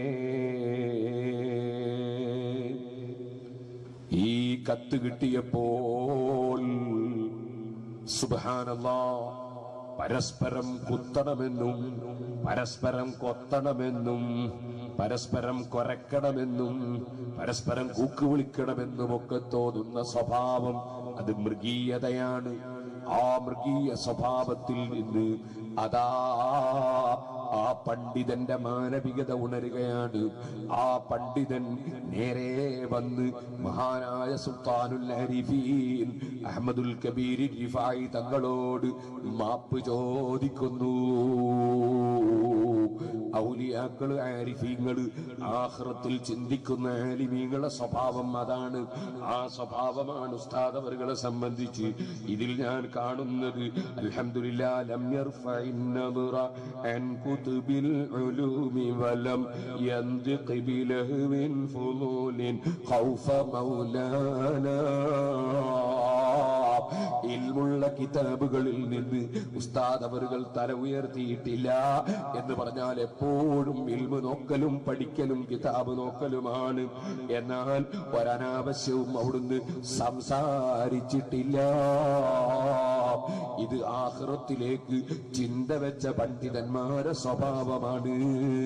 ഈ കത്ത് കിട്ടിയപ്പോൾ സുബാനല്ലാ പരസ്പരം കുത്തണമെന്നും പരസ്പരം കൊത്തണമെന്നും പരസ്പരം കൊരക്കണമെന്നും പരസ്പരം കൂക്ക് വിളിക്കണമെന്നും ഒക്കെ തോന്നുന്ന സ്വഭാവം അത് മൃഗീയതയാണ് ആ മൃഗീയ സ്വഭാവത്തിൽ നിന്ന് അതാ ആ പണ്ഡിതന്റെ മാനവികത ഉണരുകയാണ് ആ പണ്ഡിതൻ നേരെ വന്ന് മഹാനായ സുൽത്താനുൽ അരിഫീൻ അഹമ്മദുൽ കബീർ റിഫായി തങ്ങളോട് മാപ്പ് ചോദിക്കുന്നു ഔലിയാക്കള് ആരിഫീങ്ങള് ആഹ്റത്തിൽ ചിന്തിക്കുന്ന ആലിമീങ്ങളെ സ്വഭാവം അതാണ് ആ സ്വഭാവമാണ് ഉസ്താദ് അവരുകളെ സംബന്ധിച്ച് ഇതിൽ ഞാൻ കാണുന്നത് അൽഹംദുലില്ലാ ലം യർഫഇൻ നദറ അൻ കുതുബിൽ ഉലൂമി വലം യന്തിഖ് ബിലഹ്വിൻ ഫുളൂലിൻ ഖൗഫ മൗലാനാ ഇൽമുള്ള കിതാബുകളിൽ നിന്ന് ഉസ്താദ് അവറുകൾ തല ഉയർത്തിയിട്ടില്ല എന്ന് പറഞ്ഞാൽ എപ്പോഴും ഇൽമു നോക്കലും പഠിക്കലും കിതാബ് നോക്കലുമാണ് എന്നാൽ ഒരനാവശ്യവും അവിടുന്ന് സംസാരിച്ചിട്ടില്ല ഇത് ആഹ്റത്തിലേക്ക് ചിന്ത വെച്ച പണ്ഡിതന്മാരെ സ്വഭാവമാണ്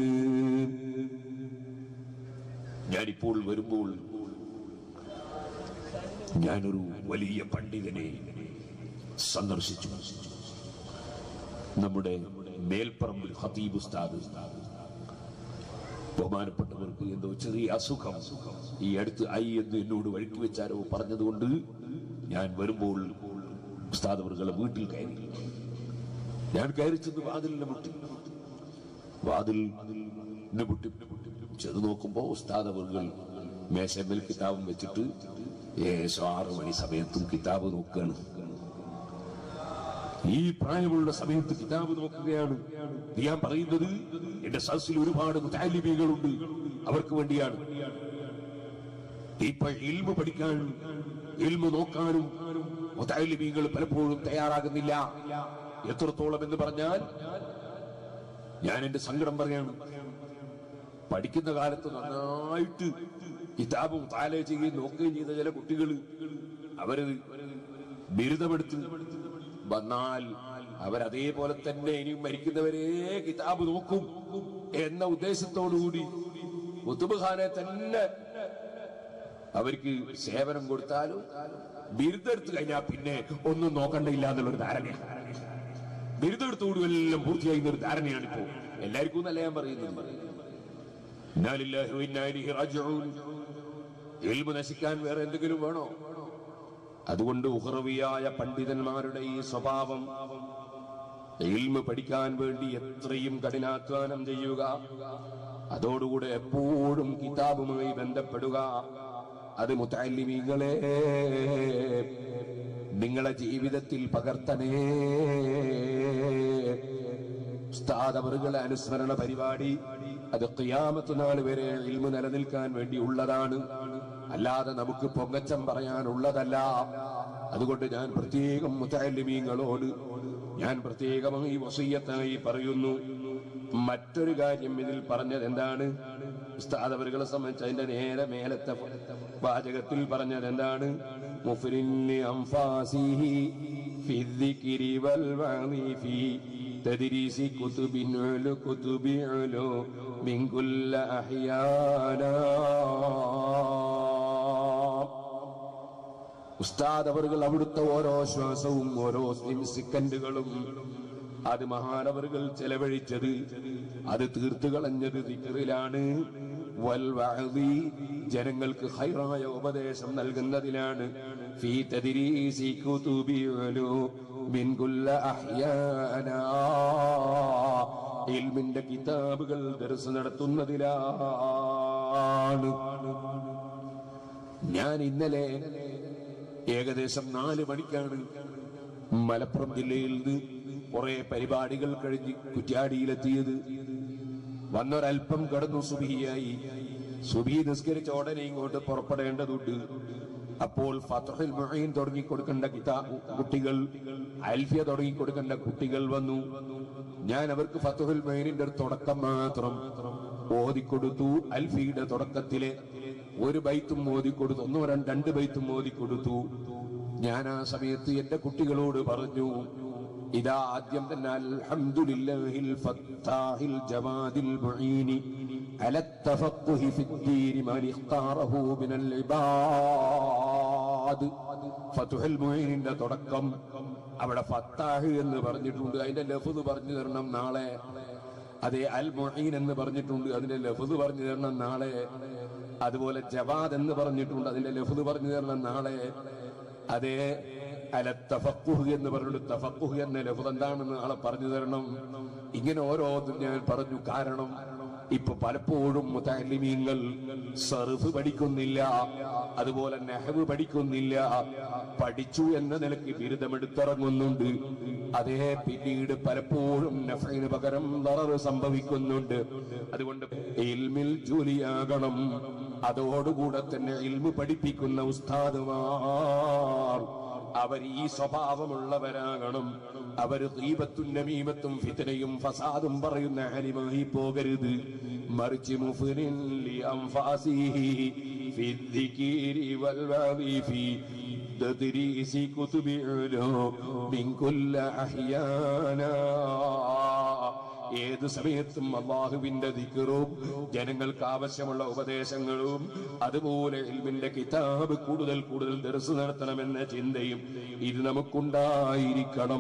ഞാനിപ്പോൾ വരുമ്പോൾ ഞാനൊരു വലിയ പണ്ഡിതനെ സന്ദർശിച്ചു നമ്മുടെ മേൽപ്പറമ്പിൽ ഹതീബ് ഉസ്താദ് ബഹുമാനപ്പെട്ടവർക്ക് എന്തോ ചെറിയ അസുഖം ഈ അടുത്ത് ഐ എന്ന് എന്നോട് വഴിക്ക് വെച്ചാരോ പറഞ്ഞതുകൊണ്ട് ഞാൻ വരുമ്പോൾ ഉസ്താദ് അവർകളെ വീട്ടിൽ കയറി ഞാൻ കയറി ചെന്ന് വാതിലിനെ മുട്ടി വാതിൽ മുട്ടി ചെന്ന് നോക്കുമ്പോ ഉസ്താദ് അവർകൾ മേശമേൽ കിതാബും വെച്ചിട്ട് ഏകദേശം ആറു മണി സമയത്തും കിതാബ് നോക്കുകയാണ് ഈ പ്രായമുള്ള സമയത്ത് കിതാബ് നോക്കുകയാണ് ഇത് ഞാൻ പറയുന്നത് എന്റെ സദസ്സിൽ ഒരുപാട് മുത്താലിബികളുണ്ട് അവർക്ക് വേണ്ടിയാണ് ഇപ്പൊ ഇൽമു പഠിക്കാൻ ഇൽമു നോക്കാനും മുത്താലിബികൾ പലപ്പോഴും തയ്യാറാകുന്നില്ല എത്രത്തോളം എന്ന് പറഞ്ഞാൽ ഞാൻ എന്റെ സങ്കടം പറയാണ് പഠിക്കുന്ന കാലത്ത് നന്നായിട്ട് കിതാബും താല ചെയ്യുകയും നോക്കുകയും ചെയ്ത ചില കുട്ടികൾ അവര് ബിരുദമെടുത്ത് വന്നാൽ അവരതേപോലെ തന്നെ ഇനിയും മരിക്കുന്നവരെ കിതാബ് നോക്കും എന്ന ഉദ്ദേശത്തോടുകൂടി കുത്തുബ് തന്നെ അവർക്ക് സേവനം കൊടുത്താലും ബിരുദെടുത്ത് കഴിഞ്ഞാൽ പിന്നെ ഒന്നും നോക്കണ്ടില്ല എന്നുള്ളൊരു ധാരണയാണ് ബിരുദെടുത്തോടും എല്ലാം പൂർത്തിയായി ഒരു ധാരണയാണ് ഇപ്പോ എല്ലാവർക്കും എന്നല്ല ഞാൻ പറയുന്നത് ഇന്നാ ലില്ലാഹി വ ഇന്നാ ഇലൈഹി റാജിഊൻ. ഇൽമു നശിക്കാൻ വേറെ എന്തെങ്കിലും വേണോ അതുകൊണ്ട് ഉഹറവിയായ പണ്ഡിതന്മാരുടെ ഈ സ്വഭാവം ഇൽമ പഠിക്കാൻ വേണ്ടി എത്രയും കഠിനാധ്വാനം ചെയ്യുക അതോടുകൂടെ എപ്പോഴും കിതാബുമായി ബന്ധപ്പെടുക അത് മുത്തല്ലിമീങ്ങളെ നിങ്ങളെ ജീവിതത്തിൽ പകർത്തനേ ഉസ്താദ് അവറുകളെ അനുസ്മരണ പരിപാടി അത് ഖിയാമത്ത് നാൾ വരെ ഇൽമു നിലനിൽക്കാൻ വേണ്ടി ഉള്ളതാണ് അല്ലാതെ നമുക്ക് പൊങ്ങച്ചം പറയാനുള്ളതല്ല അതുകൊണ്ട് ഞാൻ പ്രത്യേകം മുത്തല്ലിമീങ്ങളോട് ഞാൻ പ്രത്യേകമായി വസീയത്തായി പറയുന്നു മറ്റൊരു കാര്യം ഇതിൽ പറഞ്ഞത് എന്താണ് ഉസ്താദ് അവരുകളെ സംബന്ധിച്ച് അതിന്റെ നേരെ മേലത്തെ വാചകത്തിൽ പറഞ്ഞത് എന്താണ് മുഫ്രില്ലി അംഫാസിഹി في الذكر والوعظ في تدريس كتب علو كتب علو من كل أحيانا ഉസ്താദ് അവറുകൾ അവിടുത്തെ ഓരോ ശ്വാസവും ഓരോ സെക്കൻഡുകളും അത് മഹാനവറുകൾ ചെലവഴിച്ചത് അത് തീർത്തു കളഞ്ഞത് ദിക്കറിലാണ് വൽവഅദി ജനങ്ങൾക്ക് ഹൈറായ ഉപദേശം നൽകുന്നതിലാണ് ഫീ തദ്രീസി കുതുബി ഉലൂ മിൻ കുല്ല അഹ്യാനാ ഇൽമിന്റെ കിതാബുകൾ ദർസ് നടത്തുന്നതിലാണ് ഞാൻ ഇന്നലെ ഏകദേശം നാല് മണിക്കാണ് മലപ്പുറം ജില്ലയിൽ നിന്ന് കുറെ പരിപാടികൾ കഴിഞ്ഞ് കുറ്റ്യാടിയിലെത്തിയത് വന്നൊരൽപ്പം കിടന്നു സുബിയായി സുബി നിസ്കരിച്ച ഉടനെ ഇങ്ങോട്ട് പുറപ്പെടേണ്ടതുണ്ട് അപ്പോൾ ഫത്തുൽ മുഈൻ തുടങ്ങി കൊടുക്കേണ്ട കിതാ കുട്ടികൾ അൽഫിയ തുടങ്ങി കൊടുക്കേണ്ട കുട്ടികൾ വന്നു ഞാൻ അവർക്ക് ഫത്തുൽ മുഈനിന്റെ ഒരു തുടക്കം മാത്രം ഓതിക്കൊടുത്തു അൽഫിയുടെ തുടക്കത്തിലെ ഒരു ബൈത്തും ഓതിക്കൊടുത്തു ഒന്നോ രണ്ട് രണ്ട് ബൈത്തും ഓതിക്കൊടുത്തു ഞാൻ ആ സമയത്ത് എന്റെ കുട്ടികളോട് പറഞ്ഞു ഇതാ ആദ്യം തന്നെ അൽഹംദുലില്ലാഹിൽ ഫത്താഹിൽ ജവാദിൽ മുഈനി على التفقه في الدين من اختاره من العباد ഫതുഹൽ മുഈനിന്റെ തുടക്കം അവിടെ ഫത്താഹ് എന്ന് പറഞ്ഞിട്ടുണ്ട് അതിന്റെ ലഫ്ദ് പറഞ്ഞു തരണം നാളെ അതെ അൽ മുഈൻ എന്ന് പറഞ്ഞിട്ടുണ്ട് അതിന്റെ ലഫ്ദ് പറഞ്ഞു തരണം നാളെ അതുപോലെ ജവാദ് എന്ന് പറഞ്ഞിട്ടുണ്ട് അതിന്റെ ലഫ്ദ് പറഞ്ഞു തരണം നാളെ അതെ അല തഫക്കുഹ് എന്ന് പറഞ്ഞിട്ട് തഫക്കുഹ് എന്ന ലഫ്ദ് എന്താണെന്ന് നാളെ പറഞ്ഞു തരണം ഇങ്ങനെ ഓരോന്നും ഞാൻ പറഞ്ഞു കാരണം ഇപ്പൊ പലപ്പോഴും മുത്തലിമീങ്ങൾ സർഫ് പഠിക്കുന്നില്ല അതുപോലെ നെഹവ് പഠിക്കുന്നില്ല പഠിച്ചു എന്ന നിലയ്ക്ക് ബിരുദമെടുത്തിറങ്ങുന്നുണ്ട് അതേ പിന്നീട് പലപ്പോഴും നഫിന് പകരം ദററ് സംഭവിക്കുന്നുണ്ട് അതുകൊണ്ട് ഇൽമിൽ ജോലിയാകണം അതോടുകൂടെ തന്നെ ഇൽമു പഠിപ്പിക്കുന്ന ഉസ്താദുമാർ അവർ ഈ സ്വഭാവമുള്ളവരാകണം അവർ ദീപത്തും നമീമത്തും ഫിത്തനയും ഫസാദും പറയുന്ന അലിമായി പോകരുത് മറിച്ച് മുഫ്രിൻ ലി അൻഫാസിഹി ഫി الذكر والوعظ في تدريس كتب من كل أحيانا ഏത് സമയത്തും അള്ളാഹുവിന്റെ ദിക്കറും ജനങ്ങൾക്ക് ആവശ്യമുള്ള ഉപദേശങ്ങളും അതുപോലെ ഇൽമിന്റെ കിതാബ് കൂടുതൽ കൂടുതൽ ദർസ് നടത്തണമെന്ന ചിന്തയും ഇത് നമുക്കുണ്ടായിരിക്കണം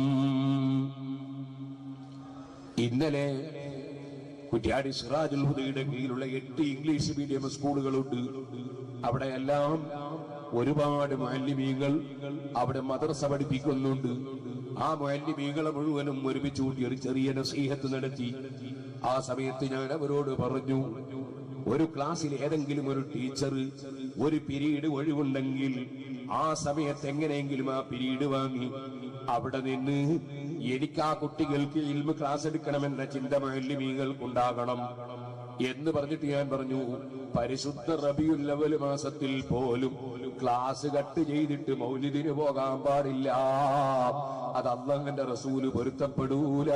ഇന്നലെ കുറ്റ്യാടി സിറാജുൽ ഹുദയുടെ കീഴിലുള്ള എട്ട് ഇംഗ്ലീഷ് മീഡിയം സ്കൂളുകളുണ്ട് അവിടെയെല്ലാം ഒരുപാട് മുഅല്ലിമീങ്ങൾ അവിടെ മദ്രസ പഠിപ്പിക്കുന്നുണ്ട് ആ മുഅല്ലിമീങ്ങളെ മുഴുവനും ഒരുമിച്ച് കൂട്ടി ഒരു ചെറിയ നസീഹത്ത് നടത്തി ആ സമയത്ത് ഞാൻ അവരോട് പറഞ്ഞു ഒരു ക്ലാസ്സിൽ ഏതെങ്കിലും ഒരു ടീച്ചർ ഒരു പിരീഡ് ഒഴിവുണ്ടെങ്കിൽ ആ സമയത്ത് എങ്ങനെയെങ്കിലും ആ പിരീഡ് വാങ്ങി അവിടെ നിന്ന് എനിക്ക് ആ കുട്ടികൾക്ക് ഇൽമ ക്ലാസ് എടുക്കണമെന്ന ചിന്ത മല്ലിമീകൾക്കുണ്ടാകണം എന്ന് പറഞ്ഞിട്ട് ഞാൻ പറഞ്ഞു പരിശുദ്ധ റബിയുൽ അവൽ മാസത്തിൽ പോലും ക്ലാസ് കട്ട് ചെയ്തിട്ട് മൗലിദിന് പോകാൻ പാടില്ല അത് അള്ളാഹന്റെ റസൂല് പൊരുത്തപ്പെടൂല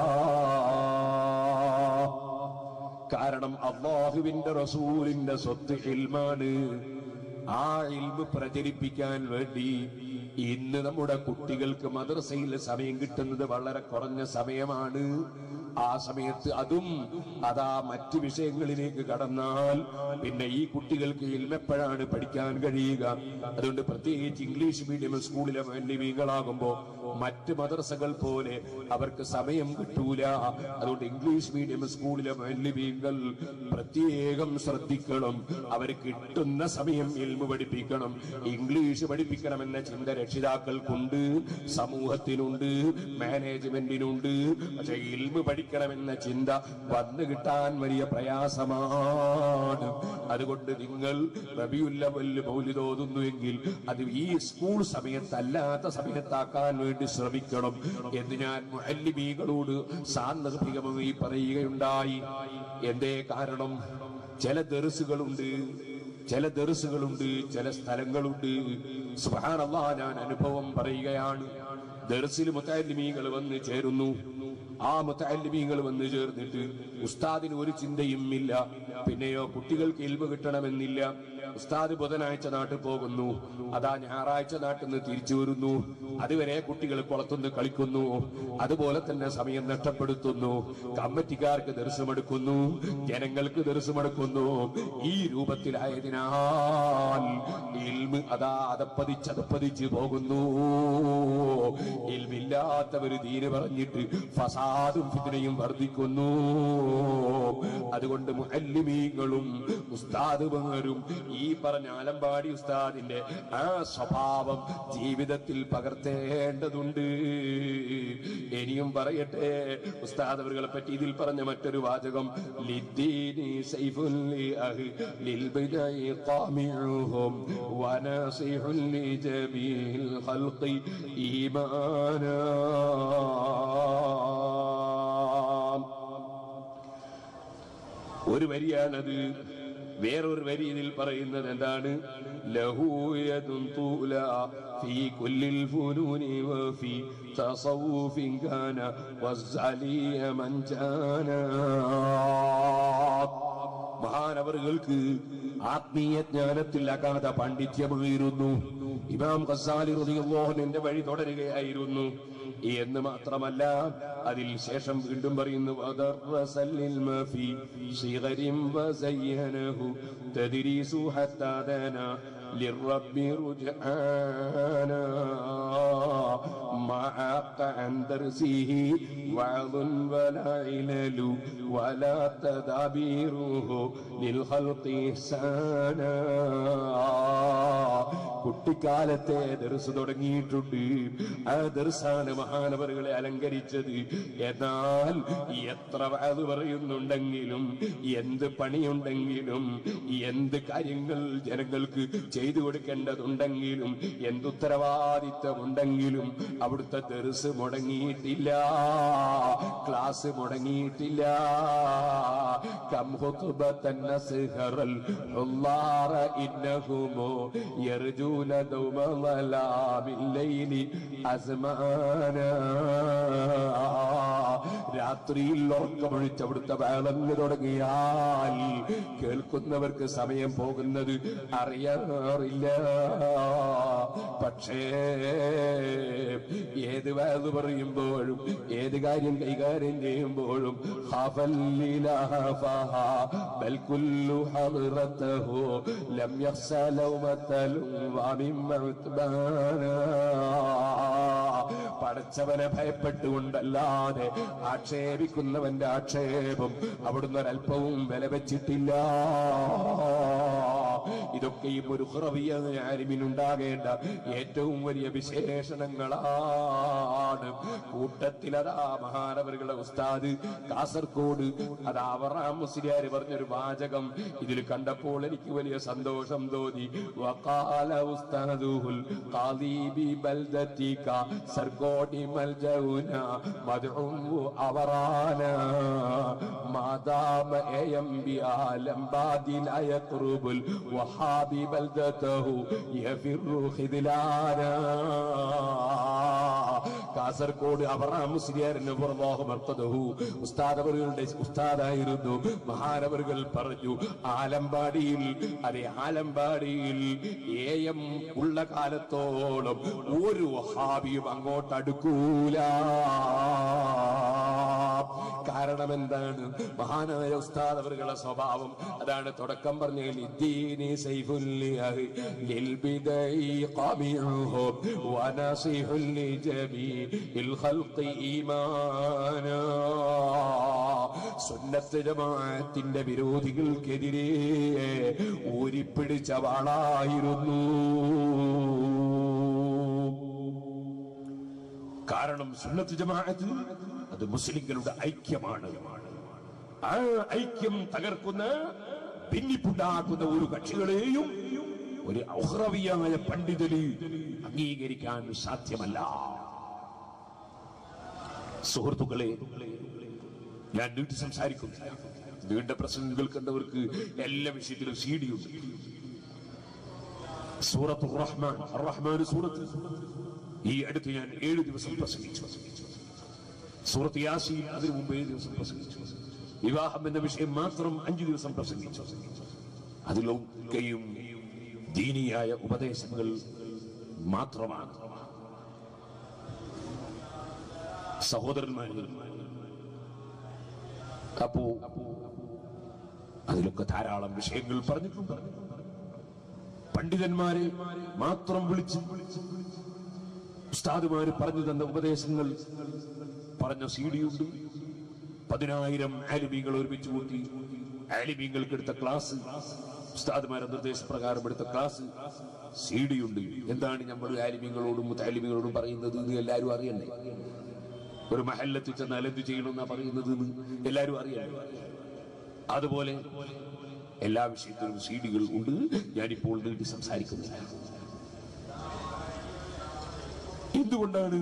കാരണം അള്ളാഹുവിന്റെ റസൂലിന്റെ സ്വത്ത് ഇൽമാണ് ആ ഇൽമ് പ്രചരിപ്പിക്കാൻ വേണ്ടി ഇന്ന് നമ്മുടെ കുട്ടികൾക്ക് മദ്രസയിൽ സമയം കിട്ടുന്നത് വളരെ കുറഞ്ഞ സമയമാണ് ആ സമയത്ത് അതും അതാ മറ്റു വിഷയങ്ങളിലേക്ക് കടന്നാൽ പിന്നെ ഈ കുട്ടികൾക്ക് ഇൽമെപ്പോഴാണ് പഠിക്കാൻ കഴിയുക അതുകൊണ്ട് പ്രത്യേകിച്ച് ഇംഗ്ലീഷ് മീഡിയം സ്കൂളിലെ മാന്യവീകളാകുമ്പോ മറ്റ് മദ്രസകൾ പോലെ അവർക്ക് സമയം കിട്ടൂല അതുകൊണ്ട് ഇംഗ്ലീഷ് മീഡിയം സ്കൂളിലെ മാന്യവീകൾ പ്രത്യേകം ശ്രദ്ധിക്കണം അവർ കിട്ടുന്ന സമയം ഇൽമു പഠിപ്പിക്കണം ഇംഗ്ലീഷ് പഠിപ്പിക്കണമെന്ന ചിന്ത രക്ഷിതാക്കൾക്കുണ്ട് സമൂഹത്തിനുണ്ട് മാനേജ്മെന്റിനുണ്ട് പക്ഷെ ഇൽമു പഠിക്കണമെന്ന ചിന്ത വന്നു കിട്ടാൻ വലിയ പ്രയാസമാണ് അതുകൊണ്ട് നിങ്ങൾ റബിയുല്ലവല്ല് മൗലിതോതുന്നുവെങ്കിൽ അത് ഈ സ്കൂൾ സമയത്തല്ലാത്ത സമയത്താക്കാൻ വേണ്ടി ശ്രമിക്കണം എന്ന് ഞാൻ മുഅല്ലിമീകളോട് സാന്ദർഭികമായി പറയുകയുണ്ടായി എന്തേ കാരണം ചില ദർസുകളുണ്ട് ചില ദർസുകളുണ്ട് ചില സ്ഥലങ്ങളുണ്ട് സുബ്ഹാനല്ലാ ഞാൻ അനുഭവം പറയുകയാണ് ദർസിൽ മുത്തല്ലിമീങ്ങൾ വന്ന് ചേരുന്നു ആ മുത്തല്ലിമീങ്ങൾ വന്ന് ചേർന്നിട്ട് ഉസ്താദിന് ഒരു ചിന്തയും ഇല്ല പിന്നെയോ കുട്ടികൾക്ക് ഇൽമ കിട്ടണമെന്നില്ല ഉസ്താദ് ബുധനാഴ്ച നാട്ടിൽ പോകുന്നു അതാ ഞായറാഴ്ച നാട്ടിൽ നിന്ന് തിരിച്ചു വരുന്നു അതുവരെ കുട്ടികൾ കുളത്തുനിന്ന് കളിക്കുന്നു അതുപോലെ തന്നെ സമയം നഷ്ടപ്പെടുത്തുന്നു കമ്മിറ്റിക്കാർക്ക് ദർശമെടുക്കുന്നു ജനങ്ങൾക്ക് ദർശമെടുക്കുന്നു ഈ രൂപത്തിലായതിനാൽ ഇൽമ് അതാ അതപ്പതിച്ച് അതപ്പതിച്ച് പോകുന്നു ഇൽമില്ലാത്തവര് ദീന് പറഞ്ഞിട്ട് ഫസാദും ഫിദ്നയും വർദ്ധിക്കുന്നു അതുകൊണ്ട് മുഅല്ലിമീങ്ങളും ഉസ്താദുമാരും ഈ പറഞ്ഞ ആലമ്പാടി ഉസ്താദിന്റെ ആ സ്വഭാവം ജീവിതത്തിൽ പകർത്തേണ്ടതുണ്ട് ഇനിയും പറയട്ടെ ഉസ്താദ് അവരുകളെ പറ്റി ഇതിൽ പറഞ്ഞ മറ്റൊരു വാചകം ലിദ്ദീനി സൈഫുൻ ലി അഹ്ലിൽ ബിദഇ ഖാമിഉഹും വനസിഹുൻ ലി ജമീൽ ഖൽഖി ഈമാനാ ഒരു വരിയാണത് വേറൊരു വരി ഇതിൽ പറയുന്നത് എന്താണ് ലഹൂയതും തൂല في كل الفنون وفي تصوف كان والزعلي من جانا മഹാനവറുകൾക്ക് ആത്മീയ ജ്ഞാനത്തിൽ അഗാധ പാണ്ഡിത്യമായിരുന്നു ഇമാം ഖസാലി റളിയല്ലാഹുവിന്റെ വഴി തുടരുകയായിരുന്നു എന്ന് മാത്രമല്ല അതിൽ ശേഷം വീണ്ടും പറയുന്നു വദർറസല്ലിൽ മഫി ശിഗരിം വസയ്യനഹു തദ്രീസു ഹത്താ ദന للرب رجعانا ما عاق عن درسه وعظ ولا علل ولا تدابيره للخلق إحسانا കുട്ടിക്കാലത്തെ ദർസ് തുടങ്ങിയിട്ടുണ്ട് ആ ദർസാണ് മഹാനവറുകളെ അലങ്കരിച്ചത് എന്നാൽ എത്ര അത് പറയുന്നുണ്ടെങ്കിലും എന്ത് പണിയുണ്ടെങ്കിലും എന്ത് കാര്യങ്ങൾ ജനങ്ങൾക്ക് ചെയ്തു കൊടുക്കേണ്ടതുണ്ടെങ്കിലും എന്ത് ഉത്തരവാദിത്തമുണ്ടെങ്കിലും അവിടുത്തെ ദർസ് മുടങ്ങിയിട്ടില്ല ക്ലാസ് മുടങ്ങിയിട്ടില്ല കം ഖുത്ബത്തൻ നസ്ഹറൽ ഹുല്ലാറ ഇന്നഹുമോ യർജൂന ദൗമ ളലാമിൽ ലൈലി അസ്മാന രാത്രിയിൽ ഉറക്കമൊഴിച്ച് അവിടുത്തെ വേളങ്ങ് തുടങ്ങിയാൽ കേൾക്കുന്നവർക്ക് സമയം പോകുന്നത് അറിയാറില്ല പക്ഷേ ഏത് വേത് പറയുമ്പോഴും ഏത് കാര്യം കൈകാര്യം ചെയ്യുമ്പോഴും ഖഫല്ലിലഹഫഹ ബൽ കുല്ലു ഹദ്റതഹു ലം യഖ്സ ലൗമത്തലും വമിമ്മ പടച്ചവനെ ഭയപ്പെട്ടുകൊണ്ടല്ലാതെ ആക്ഷേപിക്കുന്നവന്റെ ആക്ഷേപം അവിടുന്ന് ഒരല്പവും വില വെച്ചിട്ടില്ല ഇതൊക്കെയും ഒരു ഹുറവിയ ആലിമിനുണ്ടാകേണ്ട ഏറ്റവും വലിയ വിശേഷണങ്ങളാണ് കൂട്ടത്തിൽ അതാ മഹാനവറുകളുടെ ഉസ്താദ് കാസർഗോഡ് അതാ അവറാം മുസ്ലിയാർ പറഞ്ഞൊരു വാചകം ഇതിൽ കണ്ടപ്പോൾ എനിക്ക് വലിയ സന്തോഷം തോന്നി വക്കാല ഉസ്താദുഹുൽ ഖാദീബി ബൽദത്തിക സർഗോടി മൽജൗന മദ്ഉ അവറാന മാദാമ എയം ബി ആലം ബാദിൽ അയഖ്റുബുൽ വഹാബി ബൽദതഹു യഫിറു ഖിദ്ലാന കാസർഗോഡ് അവറാം മുസ്ലിയാരിന് പുറമോഹമർത്തതഹു ഉസ്താദ് അവറുകളുടെ ഉസ്താദായിരുന്നു മഹാനവറുകൾ പറഞ്ഞു ആലമ്പാടിയിൽ അതെ ആലമ്പാടിയിൽ ഏയം ഉള്ള കാലത്തോളം ഒരു വഹാബിയും അങ്ങോട്ട് അടുക്കൂല കാരണം എന്താണ് മഹാനായ ഉസ്താദ് അവറുകളുടെ സ്വഭാവം അതാണ് തുടക്കം പറഞ്ഞ ലിദ്ദീനി സൈഫുല്ലിഹി ലിൽബിദൈ ഖാമിഉഹു വനസിഹുൽ ലിജമീഇൽ ഖൽഖി ഈമാനാ സുന്നത്ത് ജമാഅത്തിന്റെ വിരോധികൾക്കെതിരെ ഊരിപ്പിടിച്ച വാളായിരുന്നു കാരണം സുന്നത്ത് ജമാഅത്ത് അത് മുസ്ലിങ്ങളുടെ ഐക്യമാണ് ആ ഐക്യം തകർക്കുന്ന ഭിന്നിപ്പുണ്ടാക്കുന്ന ഒരു കക്ഷികളെയും ഒരു ഔഹ്റവിയായ പണ്ഡിതന് അംഗീകരിക്കാൻ സാധ്യമല്ല സുഹൃത്തുക്കളെ ഞാൻ നീട്ടി സംസാരിക്കുന്നു നീണ്ട പ്രസംഗം കേൾക്കേണ്ടവർക്ക് എല്ലാ വിഷയത്തിലും സി ഡി ഉണ്ട് സൂറത്ത് റഹ്മാൻ റഹ്മാൻ സൂറത്ത് ഈ അടുത്ത് ഞാൻ ഏഴ് ദിവസം പ്രസംഗിച്ചു സൂറത്ത് യാസീൻ അതിനു മുമ്പ് ഏഴ് ദിവസം പ്രസംഗിച്ചു വിവാഹം എന്ന വിഷയം മാത്രം അഞ്ചു ദിവസം പ്രസംഗിച്ചു അതിലൊക്കെയും ദീനിയായ ഉപദേശങ്ങൾ മാത്രമാണ് സഹോദരന്മാരിൽ അപ്പോ അതിലൊക്കെ ധാരാളം വിഷയങ്ങൾ പറഞ്ഞിട്ടുണ്ട് പണ്ഡിതന്മാരെ മാത്രം വിളിച്ച് ഉസ്താദുമാര് പറഞ്ഞു തന്ന ഉപദേശങ്ങൾ പറഞ്ഞ സി ഡി ഉണ്ട് പതിനായിരം ആലിമീങ്ങൾ ഒരുമിച്ച് കൂട്ടി ആലിമീങ്ങൾക്ക് എടുത്ത ക്ലാസ് ഉസ്താദുമാരുടെ നിർദ്ദേശപ്രകാരം എടുത്ത ക്ലാസ് സി ഡി ഉണ്ട് എന്താണ് നമ്മൾ ആലിമീങ്ങളോടും മുത്താലിമീങ്ങളോടും പറയുന്നത് എന്ന് എല്ലാവരും അറിയണ്ടേ ഒരു മഹല്ലത്തിൽ ചെന്നാൽ എന്ത് ചെയ്യണമെന്നാ പറയുന്നത് എന്ന് എല്ലാവരും അറിയണ്ടേ അതുപോലെ എല്ലാ വിഷയത്തിലും സി ഡികൾ ഉണ്ട് ഞാനിപ്പോൾ നീട്ടി സംസാരിക്കുന്നില്ല എന്തുകൊണ്ടാണ്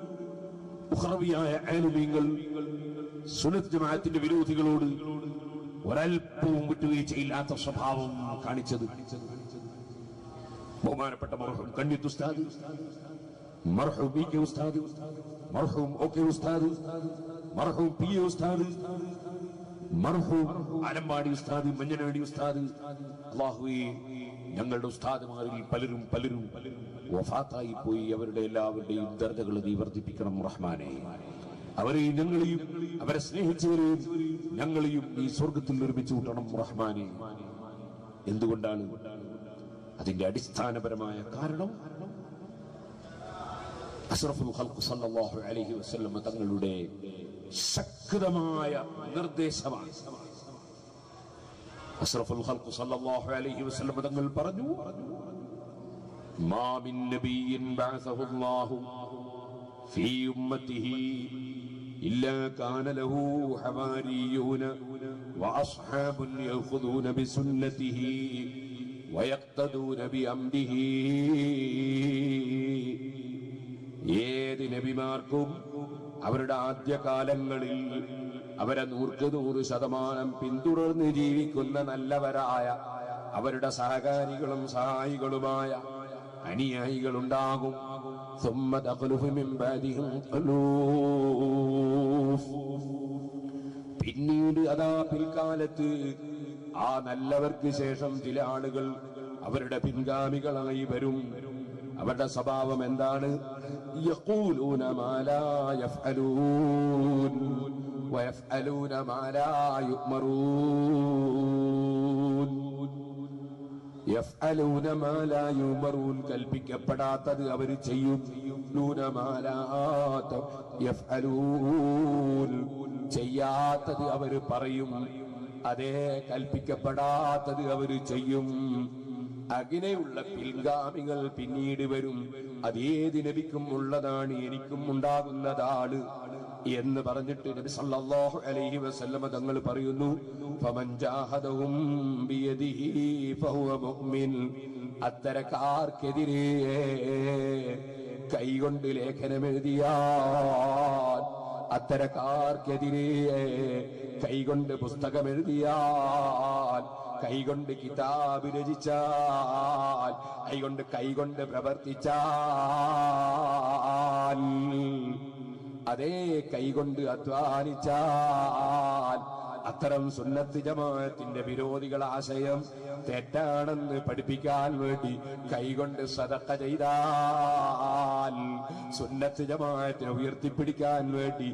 ഉഹ്റവിയായ ആനുമീങ്ങൾ സുനത്ത് ജമാഅത്തിന്റെ വിരോധികളോട് ഒരൽപ്പവും വിട്ടുവീഴ്ചയില്ലാത്ത സ്വഭാവം കാണിച്ചത് ബഹുമാനപ്പെട്ട മർഹൂം കണ്ണിത്ത് ഉസ്താദ് മർഹൂം ബി കെ ഉസ്താദ് മർഹൂം ഒ കെ ഉസ്താദ് മർഹൂം പി എ ഉസ്താദ് മർഹൂം അലമ്പാടി ഉസ്താദ് മഞ്ഞനാടി ഉസ്താദ് അള്ളാഹുവേ ഞങ്ങളുടെ ഉസ്താദുമാരിൽ പലരും പലരും വഫാത്തായി പോയി അവരുടെ എല്ലാവരുടെയും ദർജകൾ നീ വർദ്ധിപ്പിക്കണം റഹ്മാനെ അവരെയും ഞങ്ങളെയും അവരെ സ്നേഹിച്ചവരെയും ഞങ്ങളെയും ഈ സ്വർഗത്തിൽ നിർമ്മിച്ചു കൂട്ടണം റഹ്മാനെ എന്തുകൊണ്ടാണ് അതിന്റെ അടിസ്ഥാനപരമായ കാരണം അഷ്റഫുൽ ഖൽഖ് സല്ലല്ലാഹു അലൈഹി വസല്ലം തങ്ങളുടെ ശക്തമായ നിർദ്ദേശമാണ് അഷ്റഫുൽ ഖൽഖ് സല്ലല്ലാഹു അലൈഹി വസല്ലം തങ്ങൾ പറഞ്ഞു മാ മിൻ നബിയ്യിൻ ബഅസഹു അല്ലാഹു ഫീ ഉമ്മത്തിഹി ഇല്ലാ കാന ലഹു ഹവാരിയൂന വഅസ്ഹാബുൻ യഖുദൂന ബിസുന്നതിഹി വയഖ്തദൂന ബിഅംരിഹി ഏത് നബിമാർക്കും അവരുടെ ആദ്യകാലങ്ങളിൽ അവരെ നൂർക്ക് നൂറ് ശതമാനം പിന്തുടർന്ന് ജീവിക്കുന്ന നല്ലവരായ അവരുടെ സഹകാരികളും സഹായികളുമായ അനുയായികളുണ്ടാകും ثم تخلف من بعدهم خلوف പിന്നീട് അതാ പിൽക്കാലത്ത് ആ നല്ലവർക്ക് ശേഷം ചില ആളുകൾ അവരുടെ പിൻഗാമികളായി വരും അവരുടെ സ്വഭാവം എന്താണ് യഖൂലൂന മാ ലാ യഫ്അലൂൻ വയഫ്അലൂന മാ ലാ യുഅ്മറൂൻ യഫ്അലൂന മാ ലാ യുഅ്മറൂൻ കൽപ്പിക്കപ്പെടാത്തത് അവർ ചെയ്യും യൂന മാ ലാ ത- യഫ്അലൂൻ ചെയ്യാത്തത് അവർ പറയും അതേ കൽപ്പിക്കപ്പെടാത്തത് അവർ ചെയ്യും അങ്ങനെയുള്ള പിൻഗാമികൾ പിന്നീട് വരും അതേത് നബിക്കും ഉള്ളതാണ് എനിക്കും ഉണ്ടാകുന്നതാണ് എന്ന് പറഞ്ഞിട്ട് നബി സല്ലല്ലാഹു അലൈഹി വസല്ലമ തങ്ങൾ പറയുന്നു ഫമൻ ജാഹദഹും ബിയദിഹി ഫഹുവ മുഅ്മിൻ അത്തരക്കാർക്കെതിരെ കൈകൊണ്ട് ലേഖനം എഴുതിയാൽ അത്തരക്കാർക്കെതിരെ കൈകൊണ്ട് പുസ്തകം എഴുതിയാൽ കൈകൊണ്ട് കിതാബ് രചിച്ചാൽ കൈകൊണ്ട് കൈകൊണ്ട് പ്രവർത്തിച്ചാൽ അതേ കൈകൊണ്ട് അധ്വാനിച്ചാൽ അത്തരം സുന്നത്ത് ജമാഅത്തിന്റെ വിരോധികൾ ആശയം തെറ്റാണെന്ന് പഠിപ്പിക്കാൻ വേണ്ടി കൈകൊണ്ട് സദക്ക ചെയ്താൽ സുന്നത്ത് ജമാഅത്തിനെ ഉയർത്തിപ്പിടിക്കാൻ വേണ്ടി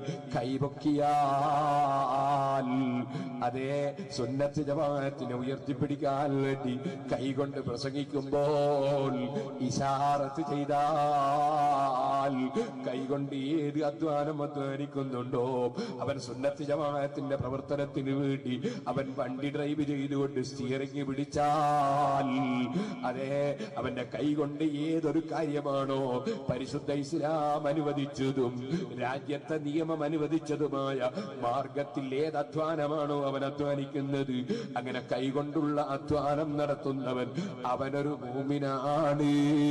കൈപൊക്കിയാൽ അതേ സുന്നത്ത് ജമാഅത്തിനെ ഉയർത്തിപ്പിടിക്കാൻ വേണ്ടി കൈകൊണ്ട് പ്രസംഗിക്കുമ്പോൾ ഇഷാറത്ത് ചെയ്താൽ കൈകൊണ്ട് ഏത് അധ്വാനം അധ്വാനിക്കുന്നുണ്ടോ അവൻ സുന്നത്ത് ജമാഅത്തിന്റെ പ്രവർത്തനത്തിന് വേണ്ടി അവൻ വണ്ടി ഡ്രൈവ് ചെയ്തുകൊണ്ട് സ്റ്റിയറിംഗ് പിടിച്ചാൽ അതെ അവന്റെ കൈകൊണ്ട് ഏതൊരു കാര്യമാണോ പരിശുദ്ധ ഇസ്ലാം അനുവദിച്ചതും രാജ്യത്തെ നിയമം അനുവദിച്ചതുമായ മാർഗത്തിൽ ഏത് അധ്വാനമാണോ അവൻ അധ്വാനിക്കുന്നത് അങ്ങനെ കൈകൊണ്ടുള്ള അധ്വാനം നടത്തുന്നവൻ അവനൊരു മൂമിനാണ്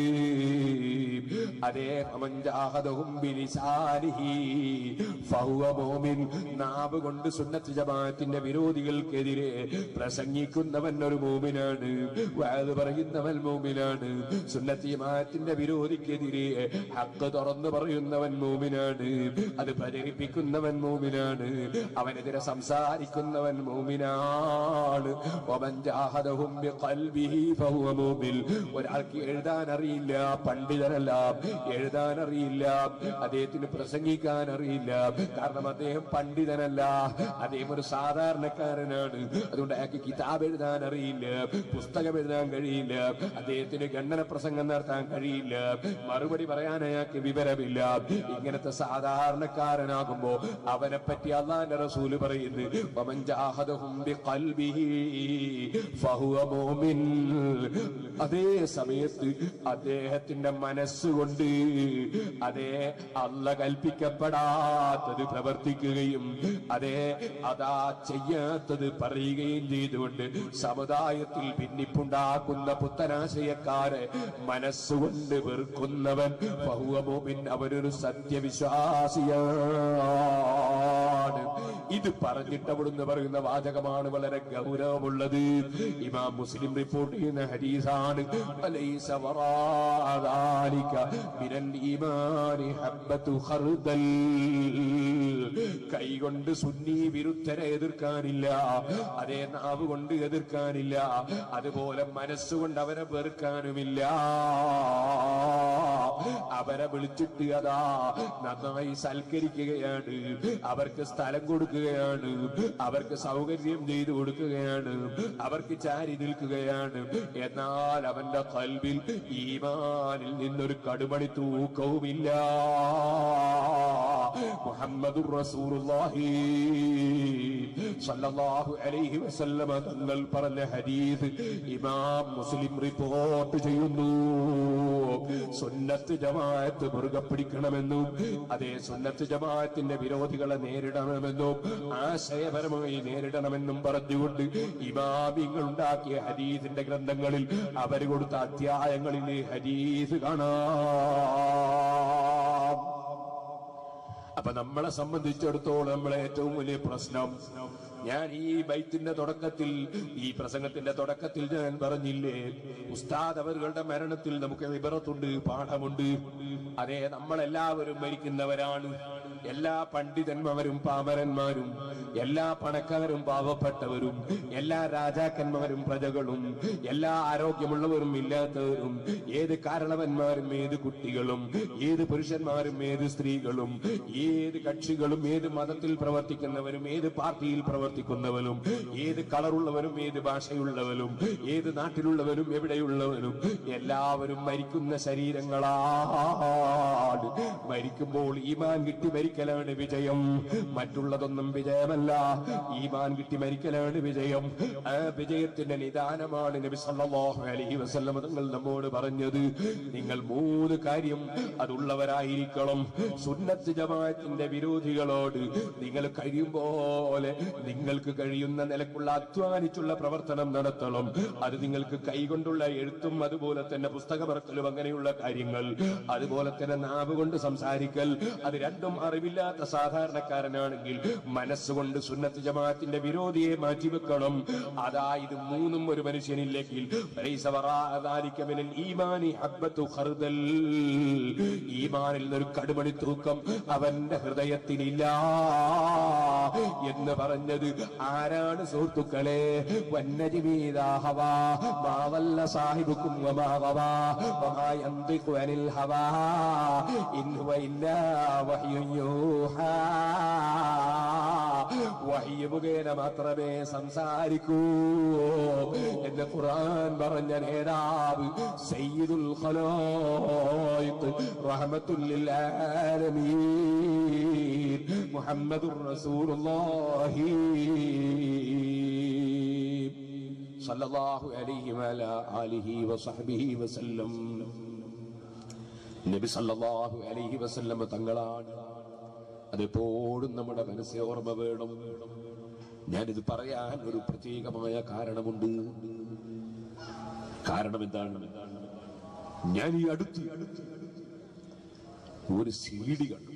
അതേ അമഞ്ചാഹദഹും ബിലിസാനിഹി ഫഹുവ മോമിൻ നാവ് കൊണ്ട് സുന്നത്ത് ജമാഅത്തിന്റെ വിരോധികൾക്കെതിരെ പ്രസംഗിക്കുന്നവൻ ഒരു മോമിനാണ് വാത് പറയുന്നവൻ മോമിനാണ് സുന്നത്ത് ജമാഅത്തിന്റെ വിരോധിക്കെതിരെ ഹക്ക് തുറന്നു പറയുന്നവൻ മോമിനാണ് അത് പ്രചരിപ്പിക്കുന്നവൻ മോമിനാണ് അവനെതിരെ സംസാരിക്കുന്നവൻ മോമിനാണ് വമൻ ജാഹദഹും ബിഖൽബിഹി ഫഹുവ മോമിൻ ഒരാൾക്ക് എഴുതാൻ അറിയില്ല പണ്ഡിതനല്ല എഴുതാൻ അറിയില്ല അദ്ദേഹത്തിന് പ്രസംഗിക്കാൻ അറിയില്ല കാരണം അദ്ദേഹം പണ്ഡിതനല്ല അദ്ദേഹം ഒരു സാധാരണക്കാരനാണ് അതുകൊണ്ട് അയാൾക്ക് കിതാബ് എഴുതാൻ അറിയില്ല പുസ്തകം എഴുതാൻ കഴിയില്ല അദ്ദേഹത്തിന് ഖണ്ഡന പ്രസംഗം നടത്താൻ കഴിയില്ല മറുപടി പറയാൻ അയാൾക്ക് വിവരമില്ല ഇങ്ങനത്തെ സാധാരണക്കാരനാകുമ്പോ അവനെ പറ്റി അള്ളാന്റെ റസൂല് പറയുന്നു വമൻ ജാഹദഹും ബിഖൽബിഹി ഫഹുവ മുഅ്മിൻ അതേ സമയത്ത് അദ്ദേഹത്തിന്റെ മനസ്സുകൊണ്ട് അതേ അല്ല കൽപ്പിക്കപ്പെടാത്തത് പ്രവർത്തിക്കുകയും അതേ അതാ ചെയ്യാത്തത് പറയുകയും ചെയ്തുകൊണ്ട് സമുദായത്തിൽ ഭിന്നിപ്പുണ്ടാക്കുന്ന പുത്തനാശയക്കാരെ മനസ്സുകൊണ്ട് വെറുക്കുന്നവൻ ബഹുവമോമിൻ അവനൊരു സത്യവിശ്വാസിയാണ് ഇത് പറഞ്ഞിട്ട് അവിടുന്ന് പറയുന്ന വാചകമാണ് വളരെ ഗൗരവമുള്ളത് ഇമാം മുസ്ലിം റിപ്പോർട്ട് ചെയ്യുന്ന ഹദീസാണ് അലൈസ വറാദാലിക മിനൽ ഈമാനി ഹബ്ബത്തു ഖർദൽ കൈകൊണ്ട് സുന്നി വിരുദ്ധരെ എതിർക്കാനില്ല അതേ നാവ് കൊണ്ട് എതിർക്കാനില്ല അതുപോലെ മനസ്സുകൊണ്ട് അവരെ വെറുക്കാനുമില്ല അവരെ വിളിച്ചിട്ട് അതാ നന്നായി സൽക്കരിക്കുകയാണ് അവർക്ക് സ്ഥലം കൊടുക്കുകയാണ് അവർക്ക് സൗകര്യം ചെയ്തു കൊടുക്കുകയാണ് അവർക്ക് ചാരി നിൽക്കുകയാണ് എന്നാൽ അവന്റെ കൽവിൽ ഈമാനിൽ നിന്നൊരു കടുമണി തൂക്കവുമില്ല മുഹമ്മദുർ റസൂലുള്ളാഹി സല്ലല്ലാഹു അലൈഹി വസല്ലമ തങ്ങൾ പറഞ്ഞ ഹദീസ് ഇമാം മുസ്ലിം റിപ്പോർട്ട് ചെയ്യുന്നു സുന്നത്ത് ജമാഅത്ത് മുറുകെ പിടിക്കണമെന്നും അതേ സുന്നത്ത് ജമാഅത്തിന്റെ വിരോധികളെ നേരിടണമെന്നും ആശയപരമായി നേരിടണമെന്നും പറഞ്ഞുകൊണ്ട് ഇമാമിങ്ങൾ ഉണ്ടാക്കിയ ഹദീസിന്റെ ഗ്രന്ഥങ്ങളിൽ അവർ കൊടുത്ത അധ്യായങ്ങളിൽ ഈ ഹദീസ് കാണാം അപ്പൊ നമ്മളെ സംബന്ധിച്ചിടത്തോളം നമ്മളെ ഏറ്റവും വലിയ പ്രശ്നം ഞാൻ ഈ ബൈത്തിന്റെ തുടക്കത്തിൽ ഈ പ്രസംഗത്തിന്റെ തുടക്കത്തിൽ ഞാൻ പറഞ്ഞില്ലേ ഉസ്താദ് അവരുടെ മരണത്തിൽ നമുക്ക് വിബറത്തുണ്ട് പാഠമുണ്ട് അതെ നമ്മളെല്ലാവരും മരിക്കുന്നവരാണ് എല്ലാ പണ്ഡിതന്മാരും പാമരന്മാരും എല്ലാ പണക്കാരും പാവപ്പെട്ടവരും എല്ലാ രാജാക്കന്മാരും പ്രജകളും എല്ലാ ആരോഗ്യമുള്ളവരും ഇല്ലാത്തവരും ഏത് കാരണവന്മാരും ഏത് കുട്ടികളും ഏത് പുരുഷന്മാരും ഏത് സ്ത്രീകളും ഏത് കക്ഷികളും ഏത് മതത്തിൽ പ്രവർത്തിക്കുന്നവരും ഏത് പാർട്ടിയിൽ പ്രവർത്തിക്കുന്നവരും ഏത് കളറുള്ളവരും ഏത് ഭാഷയുള്ളവരും ഏത് നാട്ടിലുള്ളവരും എവിടെയുള്ളവരും എല്ലാവരും മരിക്കുന്ന ശരീരങ്ങളാണ് മരിക്കുമ്പോൾ ഈമാൻ കിട്ടി മരിക്കലാണ് വിജയം മറ്റുള്ളതൊന്നും വിജയമല്ല ഈമാൻ കിട്ടി മരിക്കലാണ് വിജയം ആ വിജയത്തിന്റെ നിദാനമാണ് നബി സല്ലല്ലാഹു അലൈഹി വസല്ലം തങ്ങൾ നമ്മോട് പറഞ്ഞത് നിങ്ങൾ മൂന്ന് കാര്യം അതുള്ളവരായിരിക്കണം സുന്നത്ത് ജമാഅത്തിന്റെ വിരോധികളോട് നിങ്ങൾ കഴിയും പോലെ നിങ്ങൾക്ക് കഴിയുന്ന നിലക്കുള്ള അധ്വാനിച്ചുള്ള പ്രവർത്തനം നടത്തണം അത് നിങ്ങൾക്ക് കൈകൊണ്ടുള്ള എഴുത്തും അതുപോലെ തന്നെ പുസ്തകമറക്കലും അങ്ങനെയുള്ള കാര്യങ്ങൾ അതുപോലെ തന്നെ നാവ് കൊണ്ട് സംസാരിക്കൽ അത് രണ്ടും അറിവില്ലാത്ത സാധാരണക്കാരനാണെങ്കിൽ മനസ്സുകൊണ്ട് സുന്നത്ത് ജമാഅത്തിന്റെ വിരോധിയെ മാറ്റിവെക്കണം അതാ ഇത് മൂന്നും ഒരു മനുഷ്യനില്ലെങ്കിൽ ലൈസ വറാഅ ദാലിക മിനൽ ഈമാനി ഹബ്ബത്തു ഖർദൽ ഈമാനിൽ നിന്നൊരു കടുമണി തൂക്കം അവന്റെ ഹൃദയത്തിനില്ല എന്ന് പറഞ്ഞത് ആരാണ് സുഹൃത്തുക്കളെ വന്നജിമീതാഹവ മാവല്ല സാഹിബുക്കും വമാഗവാ വമാ യന്തിഖു അനിൽ ഹവാ ഇൻ ഹുവ ഇല്ലാ വഹ്യുൻ യൂഹാ വഹ്യ് മുഖേന മാത്രമേ സംസാരിക്കൂ എന്ന് ഖുർആൻ പറഞ്ഞ നേതാവ് സയ്യിദുൽ ഖലായിഖ് റഹ്മത്തുൽ ലിൽ ആലമീൻ മുഹമ്മദുർ റസൂലുള്ളാഹി സല്ലല്ലാഹു അലൈഹി വഅലാ ആലിഹി വസഹ്ബിഹി വസല്ലം നബി സല്ലല്ലാഹു അലൈഹി വസല്ലം തങ്ങളാണ് അതെപ്പോഴും നമ്മുടെ മനസ്സിൽ ഓർമ്മ വേണം ഞാനിത് പറയാൻ ഒരു പ്രത്യേകമായ കാരണമുണ്ട് കാരണം എന്താണ് ഞാൻ ഈ അടുത്ത് ഒരു സി ഡി കണ്ടു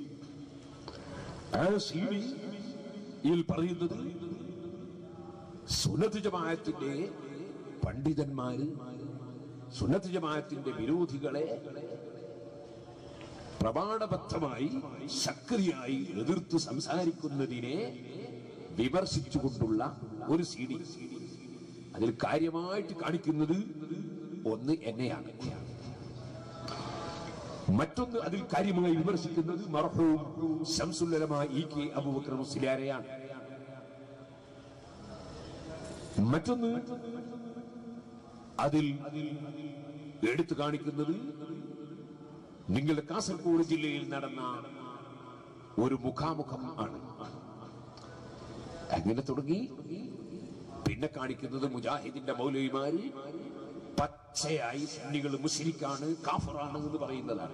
ആ സി ഡിയിൽ പറയുന്നത് സുന്നത്ത് ജമാഅത്തിന്റെ പണ്ഡിതന്മാര് സുന്നത്ത് ജമാഅത്തിന്റെ വിരോധികളെ പ്രമാണബദ്ധമായി ശക്തിയായി എതിർത്ത് സംസാരിക്കുന്നതിനെ വിമർശിച്ചുകൊണ്ടുള്ള ഒരു സി ഡി അതിൽ കാര്യമായിട്ട് കാണിക്കുന്നത് ഒന്ന് എന്നെയാണ് മറ്റൊന്ന് അതിൽ കാര്യമായി വിമർശിക്കുന്നത് മർഹൂം ശംസുല്ലമ ഇ കെ അബൂബക്കർ മുസ്ലിയാരെയാണ് മറ്റൊന്ന് അതിൽ എടുത്തു കാണിക്കുന്നത് നിങ്ങളുടെ കാസർഗോഡ് ജില്ലയിൽ നടന്ന ഒരു മുഖാമുഖം ആണ് അങ്ങനെ തുടങ്ങി പിന്നെ കാണിക്കുന്നത് മുജാഹിദിന്റെ മൗലവിമാര് പച്ചയായി സുന്നികൾ മുസ്ലിക്കാണ് കാഫറാണ് എന്ന് പറയുന്നതാണ്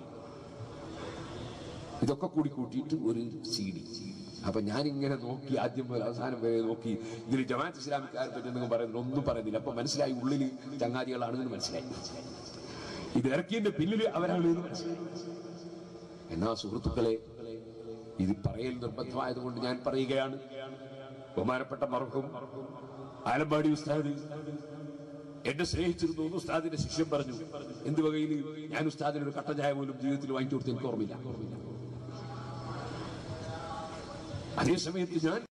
ഇതൊക്കെ കൂടി കൂട്ടിയിട്ട് ഒരു സി ഡി അപ്പൊ ഞാൻ ഇങ്ങനെ നോക്കി ആദ്യം മുതൽ അവസാനം വരെ നോക്കി ഇതിൽ ജമാഅത്ത് ഇസ്ലാമിക്കാരെ പറ്റി എന്തെങ്കിലും പറയുന്നത് ഒന്നും പറയുന്നില്ല അപ്പൊ മനസ്സിലായി ഉള്ളിൽ ചങ്ങാതികളാണെന്ന് മനസ്സിലായി ഇത് ഇറക്കിയതിന്റെ പിന്നിൽ അവരാണ് എന്ന് മനസ്സിലായി എന്നാ സുഹൃത്തുക്കളെ ഇത് പറയൽ നിർബന്ധമായതുകൊണ്ട് ഞാൻ പറയുകയാണ് ബഹുമാനപ്പെട്ട മർഹും ആലമ്പാടി ഉസ്താദ് എന്നെ സ്നേഹിച്ചിരുന്നു എന്ന് ഉസ്താദിന്റെ ശിഷ്യം പറഞ്ഞു എന്ത് വകയിൽ ഞാൻ ഉസ്താദിന് ഒരു കട്ടൻ ചായ പോലും ജീവിതത്തിൽ വാങ്ങിച്ചു കൊടുത്ത് എനിക്ക് ഓർമ്മയില്ല അതേ സമയത്ത് ഞാൻ